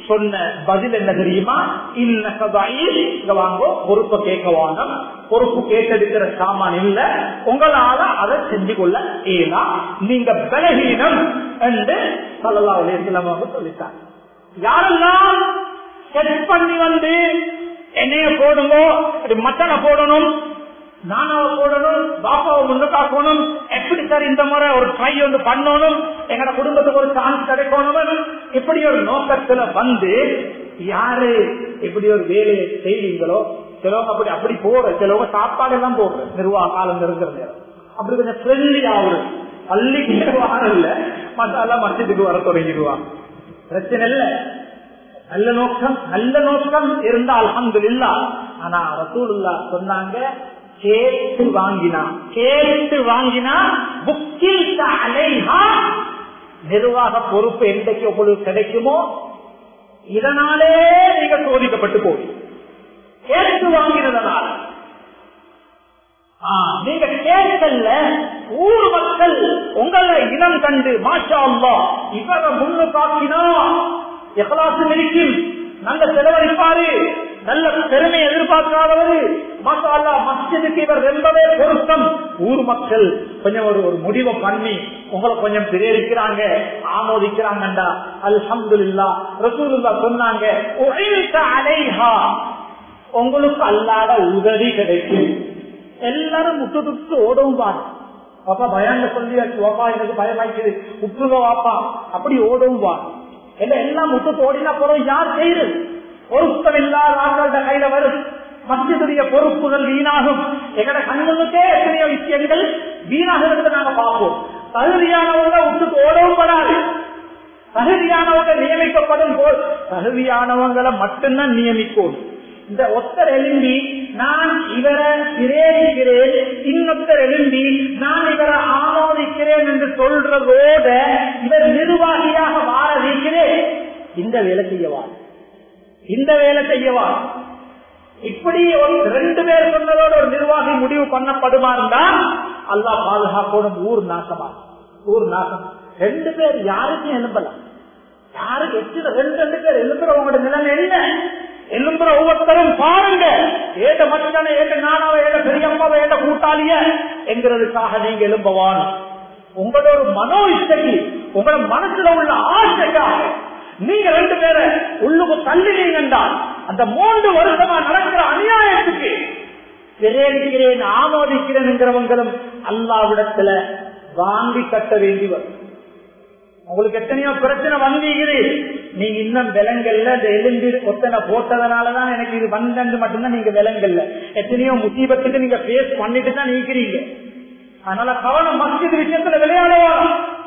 சொன்ன பதில் என்ன தெரியுமா இன்ன வாங்கோ பொறுப்பை கேட்க வாங்க பொறுப்பு கேட்டெடுக்கிற சாமான் இல்ல உங்களால அதை செஞ்சு கொள்ள ஏனா நீங்க பலகீனம் என்று சல்லா உலகமாக சொல்லிட்டாங்க யாரெல்லாம் செட் பண்ணி வந்து என்னைய போடுங்க மட்டனை போடணும் நானாவை போடணும் பாப்பாவை முன்னுக்காக்கணும் எப்படி சார் இந்த முறை ஒரு ட்ரை ஒன்று பண்ணணும் எங்கட குடும்பத்துக்கு ஒரு சான்ஸ் கிடைக்கணும் இப்படி ஒரு நோக்கத்துல வந்து யாரு இப்படி ஒரு வேலையை செய்வீங்களோ சிலவங்க அப்படி அப்படி போற சிலவங்க சாப்பாடு எல்லாம் போடுற நிர்வாக காலம் இருக்கிற நேரம் அப்படி கொஞ்சம் ஃப்ரெண்ட்லி ஆகுது பள்ளிக்கு நிர்வாகம் இல்ல மசாலா மசத்துக்கு வர தொடங்கிடுவாங்க பிரச்சனை இல்ல நல்ல நோக்கம் நல்ல நோக்கம் இருந்தால் அங்கு இல்லா ஆனா ரசூலுல்லா சொன்னாங்க கேட்டு வாங்கினா கேட்டு வாங்கினா புக்கில் அலைஹா நிர்வாக பொறுப்பு என்றைக்கு உங்களுக்கு கிடைக்குமோ இதனாலே நீங்க சோதிக்கப்பட்டு போய் கேட்டு வாங்கினதனால் நீங்க கேட்கல ஊர் மக்கள் உங்களை இனம் கண்டு மாஷா அல்லா இவரை முன்னு காக்கினா எகலாசம் இருக்கும் நல்ல செலவழிப்பாரு நல்ல பெருமை எதிர்பார்க்காதவரு மாசாலா மஸ்ஜிதுக்கு இவர் ரொம்பவே பொருத்தம் ஊர் மக்கள் கொஞ்சம் ஒரு ஒரு முடிவை பண்ணி உங்களை கொஞ்சம் பிரேரிக்கிறாங்க ஆமோதிக்கிறாங்கண்டா அல்ஹம்துல்லா ரசூலுல்லா சொன்னாங்க உங்களுக்கு அல்லாத உதவி கிடைக்கும் எல்லாரும் முட்டு துட்டு ஓடவும் பாரு பாப்பா பயாங்க சொல்லியாச்சு வாப்பா எனக்கு பயமாய்க்குது உற்றுங்க வாப்பா அப்படி ஓடவும் பாரு எல்லாம் முட்டு ஓடினா போறோம் யார் செய்யுது பொருத்தம் இல்லாத ஆட்கள கையில வரும் மத்தியதுடைய பொறுப்புகள் வீணாகும் எங்கட கண்களுக்கே எத்தனையோ விஷயங்கள் வீணாகிறத நாங்க பார்ப்போம் தகுதியானவங்க விட்டுட்டு ஓடவும் படாது தகுதியானவங்க நியமிக்கப்படும் போல் தகுதியானவங்களை மட்டும்தான் நியமிக்கும் இந்த ஒத்தர் எழும்பி நான் இவரை பிரேரிக்கிறேன் இன்னொத்தர் எழும்பி நான் இவரை ஆமோதிக்கிறேன் என்று சொல்றதோட இவர் நிர்வாகியாக வாழ வைக்கிறேன் இந்த வேலை செய்யவா இந்த வேலை செய்யவா இப்படி ஒரு ரெண்டு பேர் சொன்னதோட ஒரு நிர்வாகி முடிவு பண்ணப்படுமா இருந்தா அல்லா பாதுகாக்கணும் ஊர் நாசமா ஊர் நாசம் ரெண்டு பேர் யாருக்கும் எழும்பலாம் யாருக்கு எத்தனை ரெண்டு ரெண்டு பேர் எழும்புறவங்களோட நிலைமை என்ன எழும்புற ஒவ்வொருத்தரும் பாருங்க ஏட்ட மச்சனை ஏட்ட நானாவை ஏட்ட பெரியம்மாவை ஏட்ட கூட்டாளிய என்கிறதுக்காக நீங்க எழும்பவான் உங்களோட ஒரு மனோ இஷ்டக்கு உங்களோட மனசுல உள்ள ஆசைக்காக நீங்க ரெண்டு பேரை உள்ளுக்கு தள்ளினீங்கண்டா அந்த மூன்று வருஷமா நடக்கிற அநியாயத்துக்கு பிரேரிக்கிறேன் ஆமோதிக்கிறேன் என்கிறவங்களும் அல்லாவிடத்துல வாங்கி கட்ட வேண்டி வரும் உங்களுக்கு எத்தனையோ பிரச்சனை வந்தீங்க நீங்க இன்னும் விலங்கல்ல இந்த எலும்பி ஒத்தனை போட்டதுனாலதான் எனக்கு இது வந்தது மட்டும்தான் நீங்க விலங்கல்ல எத்தனையோ முசீபத்துக்கு நீங்க பேஸ் பண்ணிட்டு தான் நீக்கிறீங்க அதனால கவனம் மஸ்ஜித் விஷயத்துல விளையாடுவா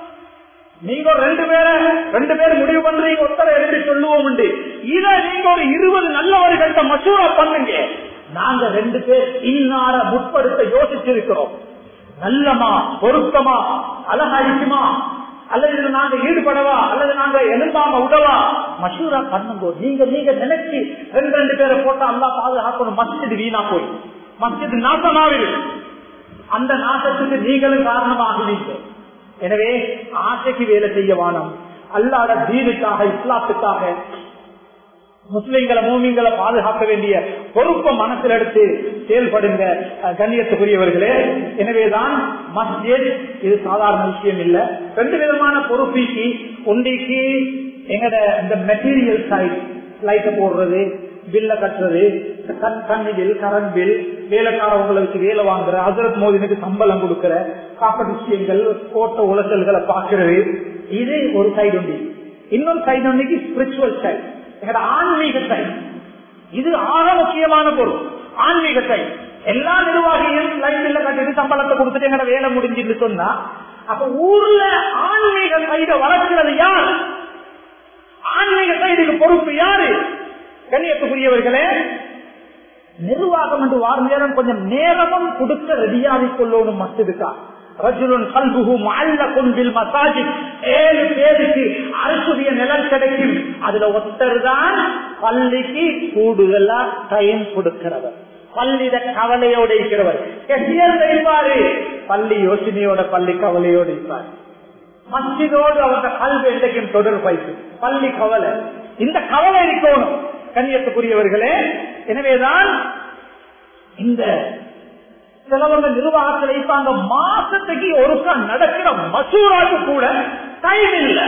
நீங்க ஒரு ரெண்டு பேரை ரெண்டு பேர் முடிவு பண்றீங்க ஒத்தரை எழுதி சொல்லுவோம் உண்டு இதை நீங்க ஒரு இருபது நல்லவர்கள்ட்ட மசூரா பண்ணுங்க நாங்க ரெண்டு பேர் இன்னார முற்படுத்த யோசிச்சிருக்கிறோம் நல்லமா பொருத்தமா அழகாயிக்குமா அல்லது இதுல நாங்க ஈடுபடவா அல்லது நாங்க எழுந்தாம உடவா மசூரா பண்ணுங்க நீங்க நீங்க நினைச்சு ரெண்டு ரெண்டு பேரை போட்டா அல்லா பாதுகாக்கணும் மஸ்ஜித் வீணா போய் மஸ்ஜித் நாசமாவிடு அந்த நாசத்துக்கு நீங்களும் காரணமாகுவீங்க எனவே ஆசைக்கு வேலை செய்ய வானம் அல்லாத தீனுக்காக இஸ்லாத்துக்காக முஸ்லிம்களை மூமிங்களை பாதுகாக்க வேண்டிய பொறுப்பை மனசில் எடுத்து செயல்படுங்க கண்ணியத்துக்குரியவர்களே எனவேதான் மஸ்ஜித் இது சாதாரண விஷயம் இல்ல ரெண்டு விதமான பொறுப்பீக்கு ஒன்றைக்கு எங்கட இந்த மெட்டீரியல் சைட் லைட்டை போடுறது பில்ல கட்டுறது தண்ணி பில் கரண்ட் பில் வேலைக்காரவங்களை வச்சு வேலை வாங்குற ஹசரத் மோதினுக்கு சம்பளம் கொடுக்கிற காப்பீட்டு விஷயங்கள் போட்ட உலசல்களை பாக்குறது இது ஒரு சைடு ஒண்டி இன்னொரு சைடு ஒன்றைக்கு ஸ்பிரிச்சுவல் சைடு எங்கட ஆன்மீக சைடு இது ஆக முக்கியமான பொருள் ஆன்மீக சைடு எல்லா நிர்வாகியும் லைட் பில்ல கட்டிட்டு சம்பளத்தை கொடுத்துட்டு எங்கட வேலை முடிஞ்சுட்டு சொன்னா அப்ப ஊர்ல ஆன்மீக சைட வளர்க்கிறது யார் ஆன்மீக சைடுக்கு பொறுப்பு யாரு கண்ணியத்துக்குரியவர்களே நிர்வாகம் என்று வார நேரம் கொஞ்சம் நேரமும் கொடுக்க ரெடியாகி கொள்ளணும் மஸ்திதுக்கா ரஜுலன் கல்புகு மால்ல கொண்டில் மசாஜி ஏழு பேருக்கு அரசுடைய நிலம் கிடைக்கும் அதுல ஒருத்தர் தான் பள்ளிக்கு கூடுதலா டைம் கொடுக்கிறவர் பள்ளியிட கவலையோடு இருக்கிறவர் கெசியர் இருப்பாரு பள்ளி யோசனையோட பள்ளி கவலையோடு இருப்பார் மஸ்ஜிதோடு அவங்க கல்வி என்றைக்கும் தொடர்பு பள்ளி கவலை இந்த கவலை இருக்கணும் கண்ணியத்துக்குரியவர்களே எனவேதான் இந்த சிலவங்க நிர்வாகத்தில் வைப்பாங்க மாசத்துக்கு ஒருக்கா நடக்கிற மசூராக்கு கூட டைம் இல்ல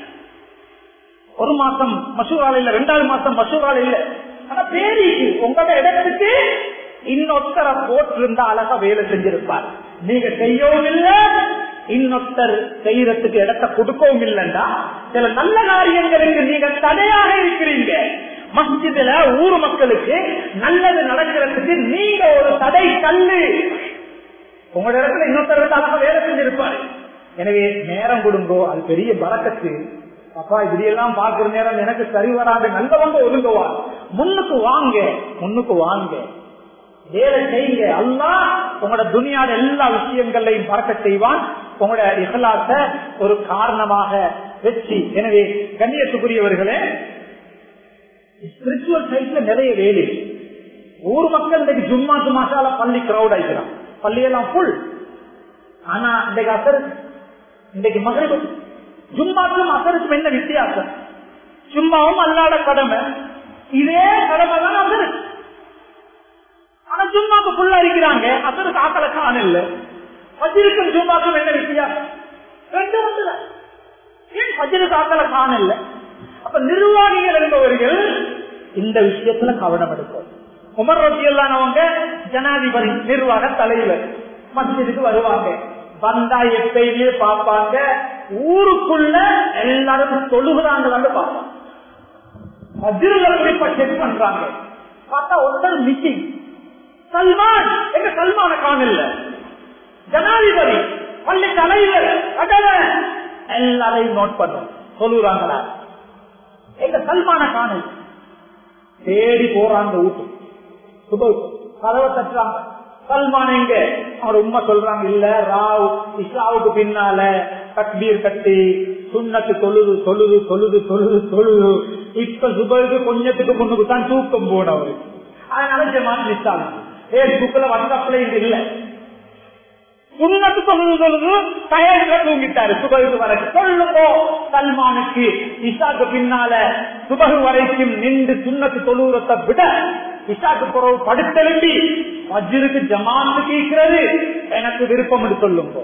ஒரு மாசம் மசூரால் இல்ல ரெண்டாவது மாசம் மசூரால் இல்ல ஆனா பேரிக்கு உங்களோட இடத்துக்கு இன்னொருத்தரை போட்டிருந்தா அழகா வேலை செஞ்சிருப்பார் நீங்க செய்யவும் இல்ல இன்னொருத்தர் செய்யறதுக்கு இடத்தை கொடுக்கவும் இல்லைண்டா சில நல்ல காரியங்களுக்கு நீங்க தடையாக இருக்கிறீங்க மஸ்ஜிதுல ஊர் மக்களுக்கு நல்லது நடக்கிறதுக்கு நீங்க ஒரு தடை கல்லு உங்களோட இடத்துல இன்னொருத்தர் அழகா வேலை செஞ்சிருப்பாரு எனவே நேரம் கொடுங்கோ அது பெரிய பறக்கத்து அப்பா இப்படியெல்லாம் பாக்குற நேரம் எனக்கு சரி வராது நல்லவங்க ஒதுங்குவா முன்னுக்கு வாங்க முன்னுக்கு வாங்க வேலை செய்யுங்க அல்லா உங்களோட துணியாட எல்லா விஷயங்களையும் பறக்க செய்வான் உங்களோட இகலாச ஒரு காரணமாக வச்சு எனவே கண்ணியத்துக்குரியவர்களே ஸ்பிரிச்சுவல் சைட்ல நிறைய வேலை ஊர் மக்கள் இன்னைக்கு ஜும்மாக்கு மாசால பள்ளி கிரௌட் ஆயிக்கிறான் பள்ளியெல்லாம் ஃபுல் ஆனா இன்றைக்கு அசரு இன்றைக்கு மகளிர் ஜும்மாக்கும் அசருக்கும் என்ன வித்தியாசம் சும்மாவும் அல்லாத கடமை இதே கடமை தான் அசரு ஆனா ஜும்மாக்கு ஃபுல்லா இருக்கிறாங்க அசருக்கு ஆக்களை காணல பஜிருக்கும் ஜும்மாக்கும் என்ன வித்தியாசம் ரெண்டு ஒன்றுதான் ஏன் பஜிருக்கு ஆக்களை காணல அப்ப நிர்வாகிகள் என்பவர்கள் இந்த விஷயத்துல கவனம் எடுக்கும் உமர் ரத்தியல்லானவங்க ஜனாதிபதி நிர்வாக தலைவர் மஸ்ஜிதுக்கு வருவாங்க வந்தா எப்பயுமே பார்ப்பாங்க ஊருக்குள்ள எல்லாரும் தொழுகிறாங்களான்னு பார்ப்பாங்க மஜிரில் குறிப்பா செக் பண்றாங்க பார்த்தா ஒருத்தர் மிஸ்ஸிங் சல்மான் எங்க சல்மான காணல ஜனாதிபதி பள்ளி தலைவர் கடலை எல்லாரையும் நோட் பண்ணும் சொல்லுறாங்களா எங்க சல்மான காணல் தேடி போறாங்க வீட்டு சுப கதவை தட்டுறாங்க சல்மான் எங்க அவரோட உண்மை சொல்றாங்க இல்ல ராவ் இஸ்லாவுக்கு பின்னால தக்பீர் கட்டி சுண்ணத்து தொழுது தொழுது தொழுது தொழுது தொழுது இப்ப சுபருக்கு கொஞ்சத்துக்கு முன்னுக்கு தான் தூக்கம் போனவர் அதனால ஜமான் மிஸ் ஆகும் பேஸ்புக்ல வாட்ஸ்அப்ல இது இல்ல சுண்ணத்து தொழுது தொழுது டயர்ல தூங்கிட்டாரு சுபகு வரைக்கும் சொல்லுங்கோ சல்மானுக்கு இசாக்கு பின்னால சுபகு வரைக்கும் நின்று சுண்ணத்து தொழுகிறத விட இசாக்கு புறவு படுத்தெழுப்பி வஜ்ருக்கு ஜமாத்து கேட்கிறது எனக்கு விருப்பம் என்று சொல்லுங்க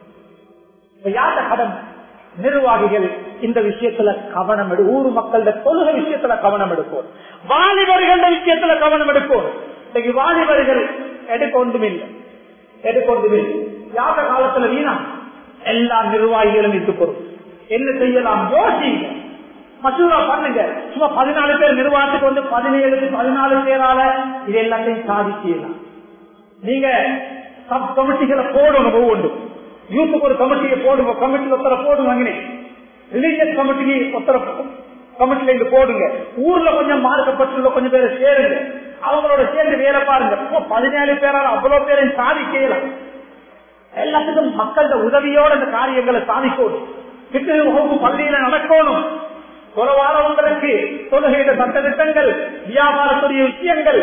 யாத்த கடன் நிர்வாகிகள் இந்த விஷயத்துல கவனம் எடு ஊர் மக்களோட தொழுகை விஷயத்துல கவனம் எடுப்போம் வாலிபர்கள விஷயத்துல கவனம் எடுப்போம் இன்னைக்கு வாலிபர்கள் எடுக்க ஒன்றுமில்லை எடுக்க ஒன்றுமில்லை யாத்த காலத்துல வீணா எல்லா நிர்வாகிகளும் இட்டு பொறுப்பு என்ன செய்யலாம் யோசிங்க மசூரா பண்ணுங்க சும்மா பதினாலு பேர் நிர்வாகத்துக்கு வந்து பதினேழு பதினாலு பேரால இது எல்லாத்தையும் சாதிக்கலாம் நீங்க சப் கமிட்டிகளை போடணும் ஒவ்வொன்றும் யூத்துக்கு ஒரு கமிட்டியை போடுங்க கமிட்டி ஒருத்தர போடுங்க ரிலீஜியஸ் கமிட்டிக்கு ஒருத்தர கமிட்டில இருந்து போடுங்க ஊர்ல கொஞ்சம் மாறுக்கப்பட்டுள்ள கொஞ்சம் பேரை சேருங்க அவங்களோட சேர்ந்து வேலை பாருங்க பதினேழு பேரால அவ்வளவு பேரையும் சாதிக்கலாம் எல்லாத்துக்கும் மக்களோட உதவியோட இந்த காரியங்களை சாதிக்கணும் கிட்டு வகுப்பு பள்ளியில நடக்கணும் தொலைவாரவங்களுக்கு தொழுகையில சட்ட திட்டங்கள் வியாபாரத்துடைய விஷயங்கள்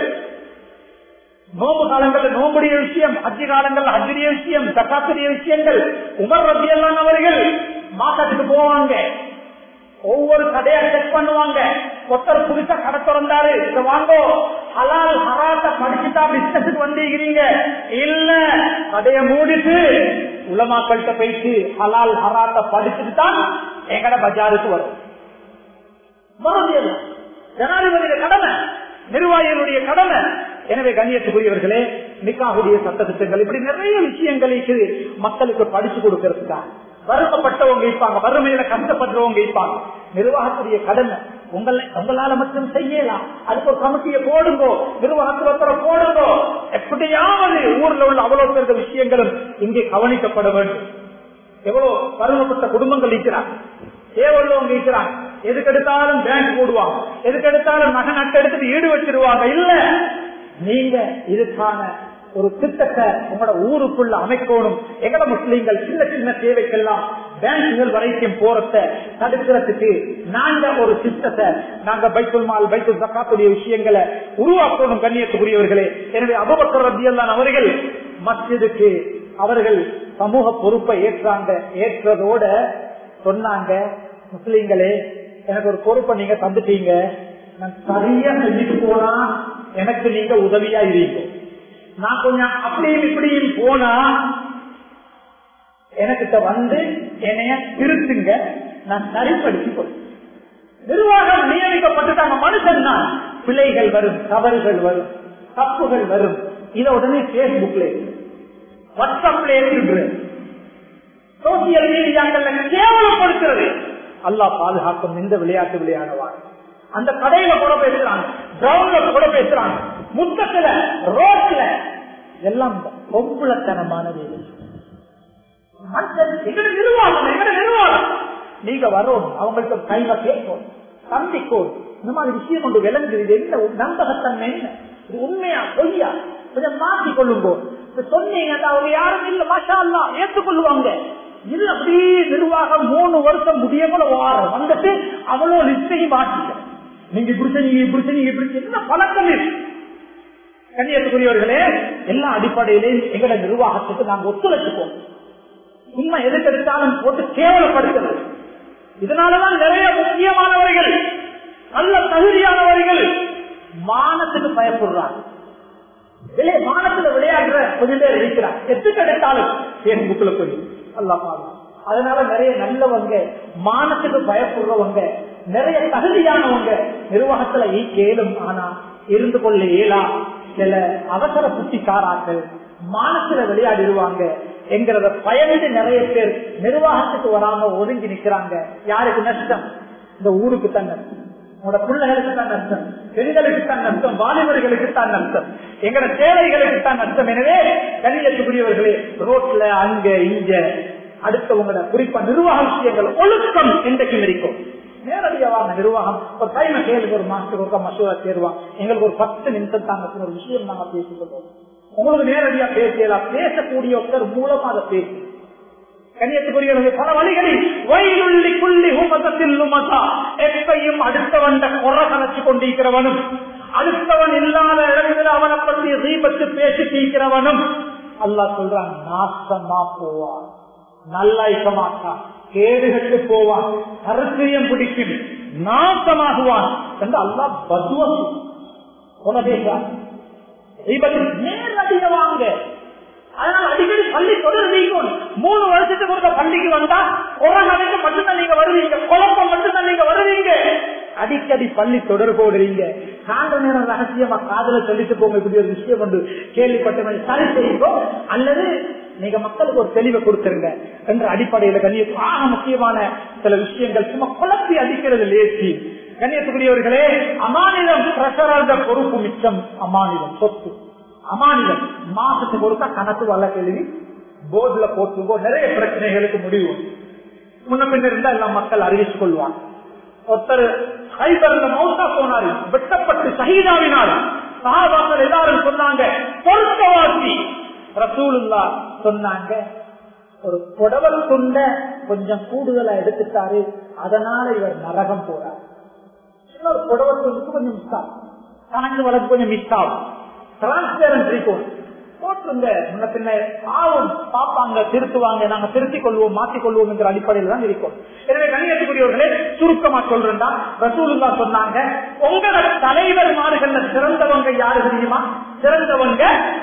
நோம்பு காலங்கள்ல நோம்புடைய விஷயம் அஜி காலங்கள்ல அஜுடைய விஷயம் தக்காத்துடைய விஷயங்கள் உமர் ரத்தியெல்லாம் அவர்கள் மார்க்கெட்டுக்கு போவாங்க ஒவ்வொரு கடையா செக் பண்ணுவாங்க ஒருத்தர் புதுசா கடை திறந்தாரு இத வாங்கோ ஹலால் ஹராத்த படிச்சுதான் பிசினஸுக்கு வந்திருக்கிறீங்க இல்ல கடைய மூடிட்டு உலமாக்கள்கிட்ட போயிட்டு ஹலால் ஹராத்த படிச்சுட்டு தான் எங்கட பஜாருக்கு வரும் மறந்தியல்ல ஜனாதிபதியுடைய கடமை நிர்வாகிகளுடைய கடமை எனவே கண்ணியத்துக்குரியவர்களே நிக்காவுடைய சட்ட திட்டங்கள் இப்படி நிறைய விஷயங்களுக்கு மக்களுக்கு படிச்சு கொடுக்கறதுக்காக வறுமைப்பட்டவங்க இருப்பாங்க வறுமையில கஷ்டப்படுறவங்க இருப்பாங்க நிர்வாகத்துடைய கடமை உங்களை உங்களால மட்டும் செய்யலாம் அதுக்கு ஒரு கமிட்டியை போடுங்கோ நிர்வாகத்தில் ஒருத்தர போடுங்கோ எப்படியாவது ஊர்ல உள்ள அவ்வளவு பேருந்த விஷயங்களும் இங்கே கவனிக்கப்பட வேண்டும் எவ்வளவு வறுமைப்பட்ட குடும்பங்கள் இருக்கிறாங்க தேவையுள்ளவங்க இருக்கிறாங்க எதுக்கெடுத்தாலும் பேங்க் போடுவாங்க எதுக்கெடுத்தாலும் நகை நட்டு எடுத்துட்டு ஈடு வச்சிருவாங்க இல்ல நீங்க இதுக்கான ஒரு திட்டத்தை உங்களோட ஊருக்குள்ள அமைக்கணும் எங்கட முஸ்லீம்கள் சின்ன சின்ன தேவைக்கெல்லாம் பேங்குகள் வரைக்கும் போறத தடுக்கிறதுக்கு நாங்க ஒரு திட்டத்தை நாங்க பைத்துல் மால் பைத்துல் சக்காத்துடைய விஷயங்களை உருவாக்கணும் கண்ணியத்துக்குரியவர்களே எனவே அபபக்கர் ரத்தியல்லான் அவர்கள் மஸ்ஜிதுக்கு அவர்கள் சமூக பொறுப்பை ஏற்றாங்க ஏற்றதோட சொன்னாங்க முஸ்லீம்களே எனக்கு ஒரு பொறுப்பை நீங்க தந்துட்டீங்க நான் சரியா செஞ்சுட்டு போனா எனக்கு நீங்க உதவியா இருங்க நான் கொஞ்சம் அப்படியும் இப்படியும் போனா எனக்கிட்ட வந்து என்னைய திருத்துங்க நான் சரிப்படுத்தி கொள் நிர்வாகம் நியமிக்கப்பட்டுட்டாங்க மனுஷன் தான் பிழைகள் வரும் தவறுகள் வரும் தப்புகள் வரும் இதை உடனே பேஸ்புக்ல வாட்ஸ்அப்ல இருக்கு சோசியல் மீடியாக்கள்ல கேவலப்படுத்துறது அல்லாஹ் பாதுகாக்கும் இந்த விளையாட்டு விளையாடுவார் அந்த கடையில கூட பேசுறாங்க கிரவுண்ட்ல கூட பேசுறாங்க முத்தத்துல ரோட்ல எல்லாம் பொம்புலத்தனமான வேலை மனுஷன் எங்கட நிர்வாகம் எங்கட நிர்வாகம் நீங்க வரும் அவங்களுக்கு கையில கேட்கும் சந்திக்கும் இந்த மாதிரி விஷயம் கொண்டு விளங்குது இது என்ன நம்பகத்தன்மை என்ன இது உண்மையா பொய்யா கொஞ்சம் மாற்றி கொள்ளுங்கோ சொன்னீங்க அவங்க யாரும் இல்ல மாஷா அல்லா ஏற்றுக்கொள்ளுவாங்க இல்ல அப்படியே நிர்வாகம் மூணு வருஷம் முடிய போல வாரம் வந்துட்டு அவ்வளவு லிஸ்டையும் மாற்றிக்க நீங்க இப்படி செஞ்சீங்க இப்படி செஞ்சீங்க இப்படி என்ன பழக்கம் இருக்கு கண்ணியத்துக்குரியவர்களே எல்லா அடிப்படையிலையும் எங்களோட நிர்வாகத்துக்கு நாங்க ஒத்துழைச்சுப்போம் உண்மை எதுக்கெடுத்தாலும் போட்டு கேவலப்படுத்துறது இதனாலதான் நிறைய முக்கியமானவர்கள் நல்ல தகுதியானவர்கள் மானத்துக்கு பயப்படுறாங்க மானத்துல விளையாடுற கொஞ்சம் பேர் இருக்கிறார் எத்து கிடைத்தாலும் பேஸ்புக்ல போய் அல்லா அதனால நிறைய நல்லவங்க மானத்துக்கு பயப்படுறவங்க நிறைய தகுதியானவங்க நிர்வாகத்துல கேளும் ஆனா இருந்து கொள்ள இயலா சில அவசர புத்திக்காராக்கள் மானத்துல விளையாடிடுவாங்க என்கிறத பயந்து நிறைய பேர் நிர்வாகத்துக்கு வராம ஒதுங்கி நிக்கிறாங்க யாருக்கு நஷ்டம் இந்த ஊருக்கு தான் நஷ்டம் உங்களோட பிள்ளைகளுக்கு தான் நஷ்டம் பெண்களுக்கு தான் நஷ்டம் வாலிபர்களுக்கு தான் நஷ்டம் எங்கட சேவைகளுக்கு தான் நஷ்டம் எனவே கணியத்துக்குரியவர்களே ரோட்ல அங்க இங்க அடுத்தவங்கள குறிப்பா நிர்வாக விஷயங்கள் ஒழுக்கம் என்றைக்கும் இருக்கும் நேரடியாக நிர்வாகம் ஒரு டைம் கேளுக்கு ஒரு மாசத்துக்கு ஒரு மசூரா சேருவான் எங்களுக்கு ஒரு பத்து நிமிஷம் தாங்க ஒரு விஷயம் நாங்க பேசிக்கொள்வோம் உங்களுக்கு நேரடியா பேசலாம் பேசக்கூடிய ஒருத்தர் மூலமா அதை பேசு கண்ணியத்துக்குரியவர்கள் பல வழிகளில் வயலுள்ளி புள்ளி ஹூமத்தில் எப்பையும் அடுத்தவன் குறை கணச்சு கொண்டிருக்கிறவனும் அடுத்தவன் இல்லாத இடத்துல அவனை பற்றி தீபத்து பேசி தீக்கிறவனும் அல்லா சொல்றான் நாசமா போவான் நல்லா இருக்க மாட்டான் கேடுகட்டு போவான் கருத்திரியம் பிடிக்கும் நாசமாகுவான் என்று அல்லா பதுவம் உனதேசான் நேரடியாக வாங்க அதனால அடிக்கடி பள்ளி தொடர்றீங்க மூணு வருஷத்துக்கு ஒருக்க பள்ளிக்கு வந்தா ஒரு நாளைக்கு மட்டும்தான் நீங்க வருவீங்க குழப்பம் மட்டும்தான் நீங்க வருவீங்க அடிக்கடி பள்ளி தொடர் போடுறீங்க காண்ட நேரம் ரகசியமா காதல சொல்லிட்டு போங்க இப்படி ஒரு விஷயம் வந்து கேள்விப்பட்ட சரி செய்யுங்கோ அல்லது நீங்க மக்களுக்கு ஒரு தெளிவை கொடுத்துருங்க என்ற அடிப்படையில கண்ணிய ஆக முக்கியமான சில விஷயங்கள் சும்மா குழப்பி அடிக்கிறது லேசி கண்ணியத்துக்குரியவர்களே அமானிதம் பிரசராத பொறுப்பு மிச்சம் அமானிதம் சொத்து அமானிதம் மாசத்துக்கு ஒருக்கா கணக்கு வழக்கு எழுதி போர்டுல போட்டுங்கோ நிறைய பிரச்சனைகளுக்கு முடிவு முன்ன பின்ன இருந்தா எல்லாம் மக்கள் அறிவிச்சு கொள்வாங்க ஒருத்தர் ஹைபர்ல மௌசா போனாரு வெட்டப்பட்டு சகிதாவினார் சகாபாக்கள் எல்லாரும் சொன்னாங்க பொருத்தவாசி ரசூலுல்லா சொன்னாங்க ஒரு புடவல் கொண்ட கொஞ்சம் கூடுதலா எடுத்துட்டாரு அதனால இவர் நரகம் போறார் இன்னொரு புடவல் கொண்டு கொஞ்சம் மிஸ் ஆகும் கணக்கு வழக்கு கொஞ்சம் மிஸ் ஆகும் டிரான்ஸ்பேரன்ட் இருக்கும் போட்டுருங்க முன்ன பின்ன ஆவும் பாப்பாங்க திருத்துவாங்க நாங்க திருத்திக் கொள்வோம் மாற்றிக் கொள்வோம் என்ற அடிப்படையில் தான் இருக்கும் எனவே கணியத்துக்குரியவர்களே சுருக்கமா சொல்றா ரசூலுல்லா சொன்னாங்க உங்களோட தலைவர் மாறுகள்ல சிறந்தவங்க யாரு தெரியுமா சிறந்தவங்க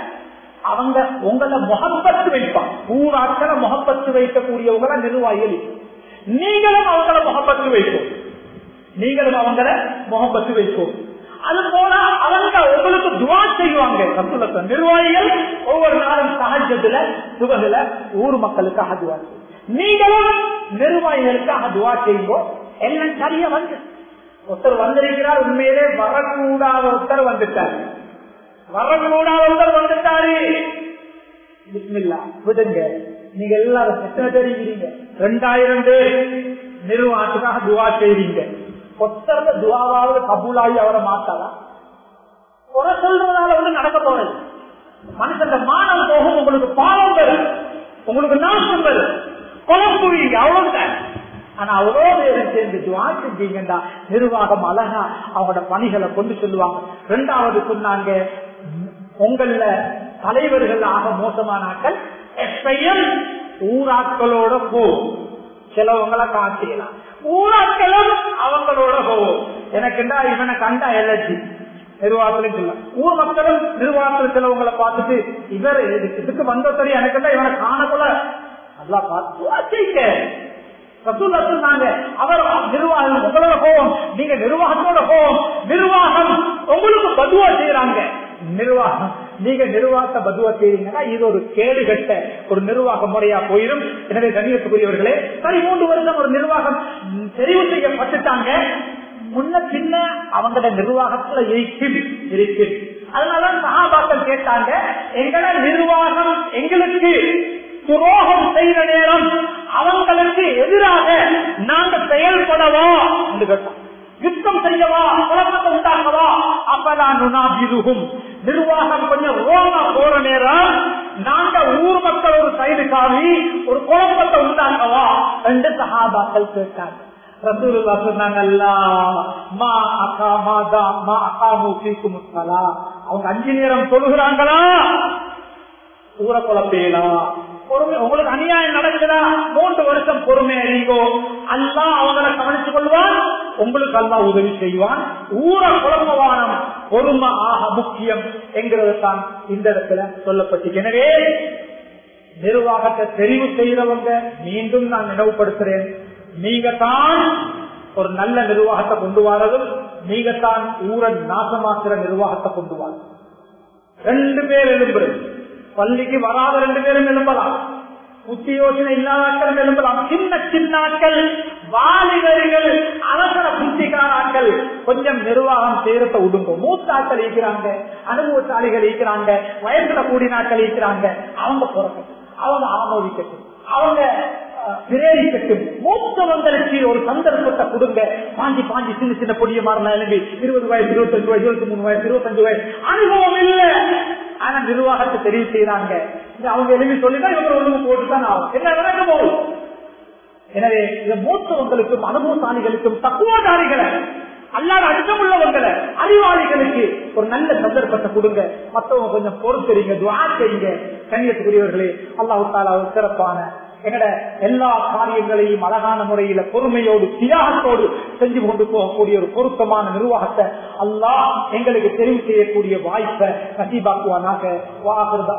அவங்க உங்களை முகப்பத்து வைப்பான் ஊராட்களை முகப்பத்து வைக்கக்கூடியவங்கள நிர்வாகிகள் நீங்களும் அவங்கள முகப்பத்து வைக்கும் நீங்களும் அவங்கள முகப்பத்து வைக்கும் அது போல அவங்க உங்களுக்கு துவா செய்வாங்க ரசூலத்தை நிர்வாகிகள் ஒவ்வொரு நாளும் சகஜத்துல சுகத்துல ஊர் மக்களுக்காக துவா செய்யும் நீங்களும் நிர்வாகிகளுக்காக துவா செய்யுங்கோ எல்லாம் சரியா வந்து ஒருத்தர் வந்திருக்கிறார் உண்மையிலே வரக்கூடாத ஒருத்தர் வந்துட்டார் வரக்கூடாத ஒருத்தர் வந்துட்டாரு பிஸ்மில்லா விடுங்க நீங்க எல்லாரும் எத்தனை பேர் இருக்கிறீங்க ரெண்டாயிரம் பேர் நிர்வாகத்துக்காக துவா செய்றீங்க ஒத்தரத துவாவாவது கபூலாகி அவரை மாட்டாரா குறை சொல்றதால வந்து நடக்க போறது மனுஷன் மானம் போகும் உங்களுக்கு பாவம் வரும் உங்களுக்கு நாசம் வரும் குழம்புவீங்க அவ்வளவுதான் ஆனா அவ்வளோ பேரும் சேர்ந்து துவா செஞ்சீங்கடா நிர்வாகம் அழகா அவங்களோட பணிகளை கொண்டு சொல்லுவாங்க ரெண்டாவது சொன்னாங்க உங்கள தலைவர்கள் ஆக மோசமானாக்கள் எப்பயும் ஊராட்களோட போ சிலவங்களை காட்டிடலாம் ஊராக்களும் அவங்களோட போவோம் எனக்கு என்ன இவனை கண்டா எலர்ஜி நிர்வாகத்திலும் சொல்ல ஊர் மக்களும் நிர்வாகத்தில் சிலவங்களை பார்த்துட்டு இவர் இதுக்கு- இதுக்கு வந்தபடி எனக்கு என்ன இவனை காணக்குள்ள நல்லா பார்த்து வச்சுக்க ரசூல்லா சொன்னாங்க அவர் நிர்வாகம் உங்களோட போவோம் நீங்க நிர்வாகத்தோட போவோம் நிர்வாகம் உங்களுக்கு பதுவா செய்யறாங்க நிர்வாகம் நீங்க நிர்வாகத்தை பதுவா செய்றீங்கன்னா இது ஒரு கேடு கட்ட ஒரு நிர்வாக முறையா போயிடும் எனவே கண்ணியத்துக்குரியவர்களே சரி மூன்று வருஷம் ஒரு நிர்வாகம் ம், தெரிவு செய்யப்பட்டுட்டாங்க முன்ன பின்ன அவங்களோட நிர்வாகத்துல இருக்கும் இருக்கு அதனால சகாபாக்கள் கேட்டாங்க எங்களோட நிர்வாகம் எங்களுக்கு துரோகம் செய்த நேரம் அவங்களுக்கு எதிராக நாங்க செயல்படவா என்று கேட்டான் யுத்தம் செய்யவா குழப்பத்தை உண்டாக்கவா அப்பதான் நுணாபிதுகும் நிர்வாகம் கொஞ்சம் ரோமா போற நேரம் நாங்க ஊர் மக்கள் ஒரு சைடு காவி ஒரு குழப்பத்தை உண்டாக்கவா என்று சகாபாக்கள் கேட்டாங்க ரசூலுல்லா சொன்னாங்கல்ல மா அக்கா மாதா மா அக்கா மூக்கிக்கும் அவங்க அஞ்சு நேரம் சொல்லுகிறாங்களா ஊரை குழப்பேலாம் பொறுமை உங்களுக்கு அநியாயம் நடக்குதா மூன்று வருஷம் பொறுமை அறிங்கோ அல்லா அவங்களை கவனித்துக் கொள்வான் உங்களுக்கு அல்லா உதவி செய்வான் ஊர குழப்பவானம் பொறுமை ஆக முக்கியம் என்கிறது தான் இந்த இடத்துல சொல்லப்பட்டு எனவே நிர்வாகத்தை தெரிவு செய்யறவங்க மீண்டும் நான் நினைவுபடுத்துறேன் நீங்க தான் ஒரு நல்ல நிர்வாகத்தை கொண்டு வரதும் நீங்க தான் ஊரை நாசமாக்குற நிர்வாகத்தை கொண்டு வர ரெண்டு பேர் எழும்புறது பள்ளிக்கு வராத ரெண்டு பேரும் எழும்பலாம் புத்தி யோசனை இல்லாதாக்கள் எழும்பலாம் சின்ன சின்னாக்கள் வாலிபர்கள் அவசர புத்திகாராக்கள் கொஞ்சம் நிர்வாகம் செய்யறத விடுங்க மூத்தாக்கள் இருக்கிறாங்க அனுபவசாலிகள் இருக்கிறாங்க வயசுல கூடினாக்கள் இருக்கிறாங்க அவங்க பிறக்கட்டும் அவங்க ஆமோதிக்கட்டும் அவங்க அஹ், பிரேரிக்கட்டும் மூத்தவங்களுக்கு ஒரு சந்தர்ப்பத்தை கொடுங்க பாஞ்சி பாஞ்சி சின்ன சின்ன பொடிய மாறலாம் எழுதி இருபது வயசு இருபத்தஞ்சு வயசு இருபத்தி மூணு வயசு இருபத்தஞ்சு வயசு அனுபவம் இல்ல ஆனா நிர்வாகத்தை தெரிவு செய்யறாங்க இது அவங்க எழுதி சொல்லிதான் இவங்க ஒழுங்கு போட்டுதான் ஆகும் என்ன நடக்க போகும் எனவே இந்த மூத்தவங்களுக்கும் அனுபவசாலிகளுக்கும் தக்குவதாரிகளை அல்லாத அச்சம் உள்ளவங்களை அறிவாளிகளுக்கு ஒரு நல்ல சந்தர்ப்பத்தை கொடுங்க மத்தவங்க கொஞ்சம் பொறுத்தறீங்க துவா செய்யுங்க கண்ணியத்துக்குரியவர்களே அல்லாஹு தாலா ஒரு சிறப்பான எங்கட எல்லா காரியங்களையும் அழகான முறையில பொறுமையோடு தியாகத்தோடு செஞ்சு கொண்டு போகக்கூடிய ஒரு பொருத்தமான நிர்வாகத்தை அல்லாஹ் எங்களுக்கு தெரிவு செய்யக்கூடிய வாய்ப்பை நசீபாக்குவானாக வாகுறதா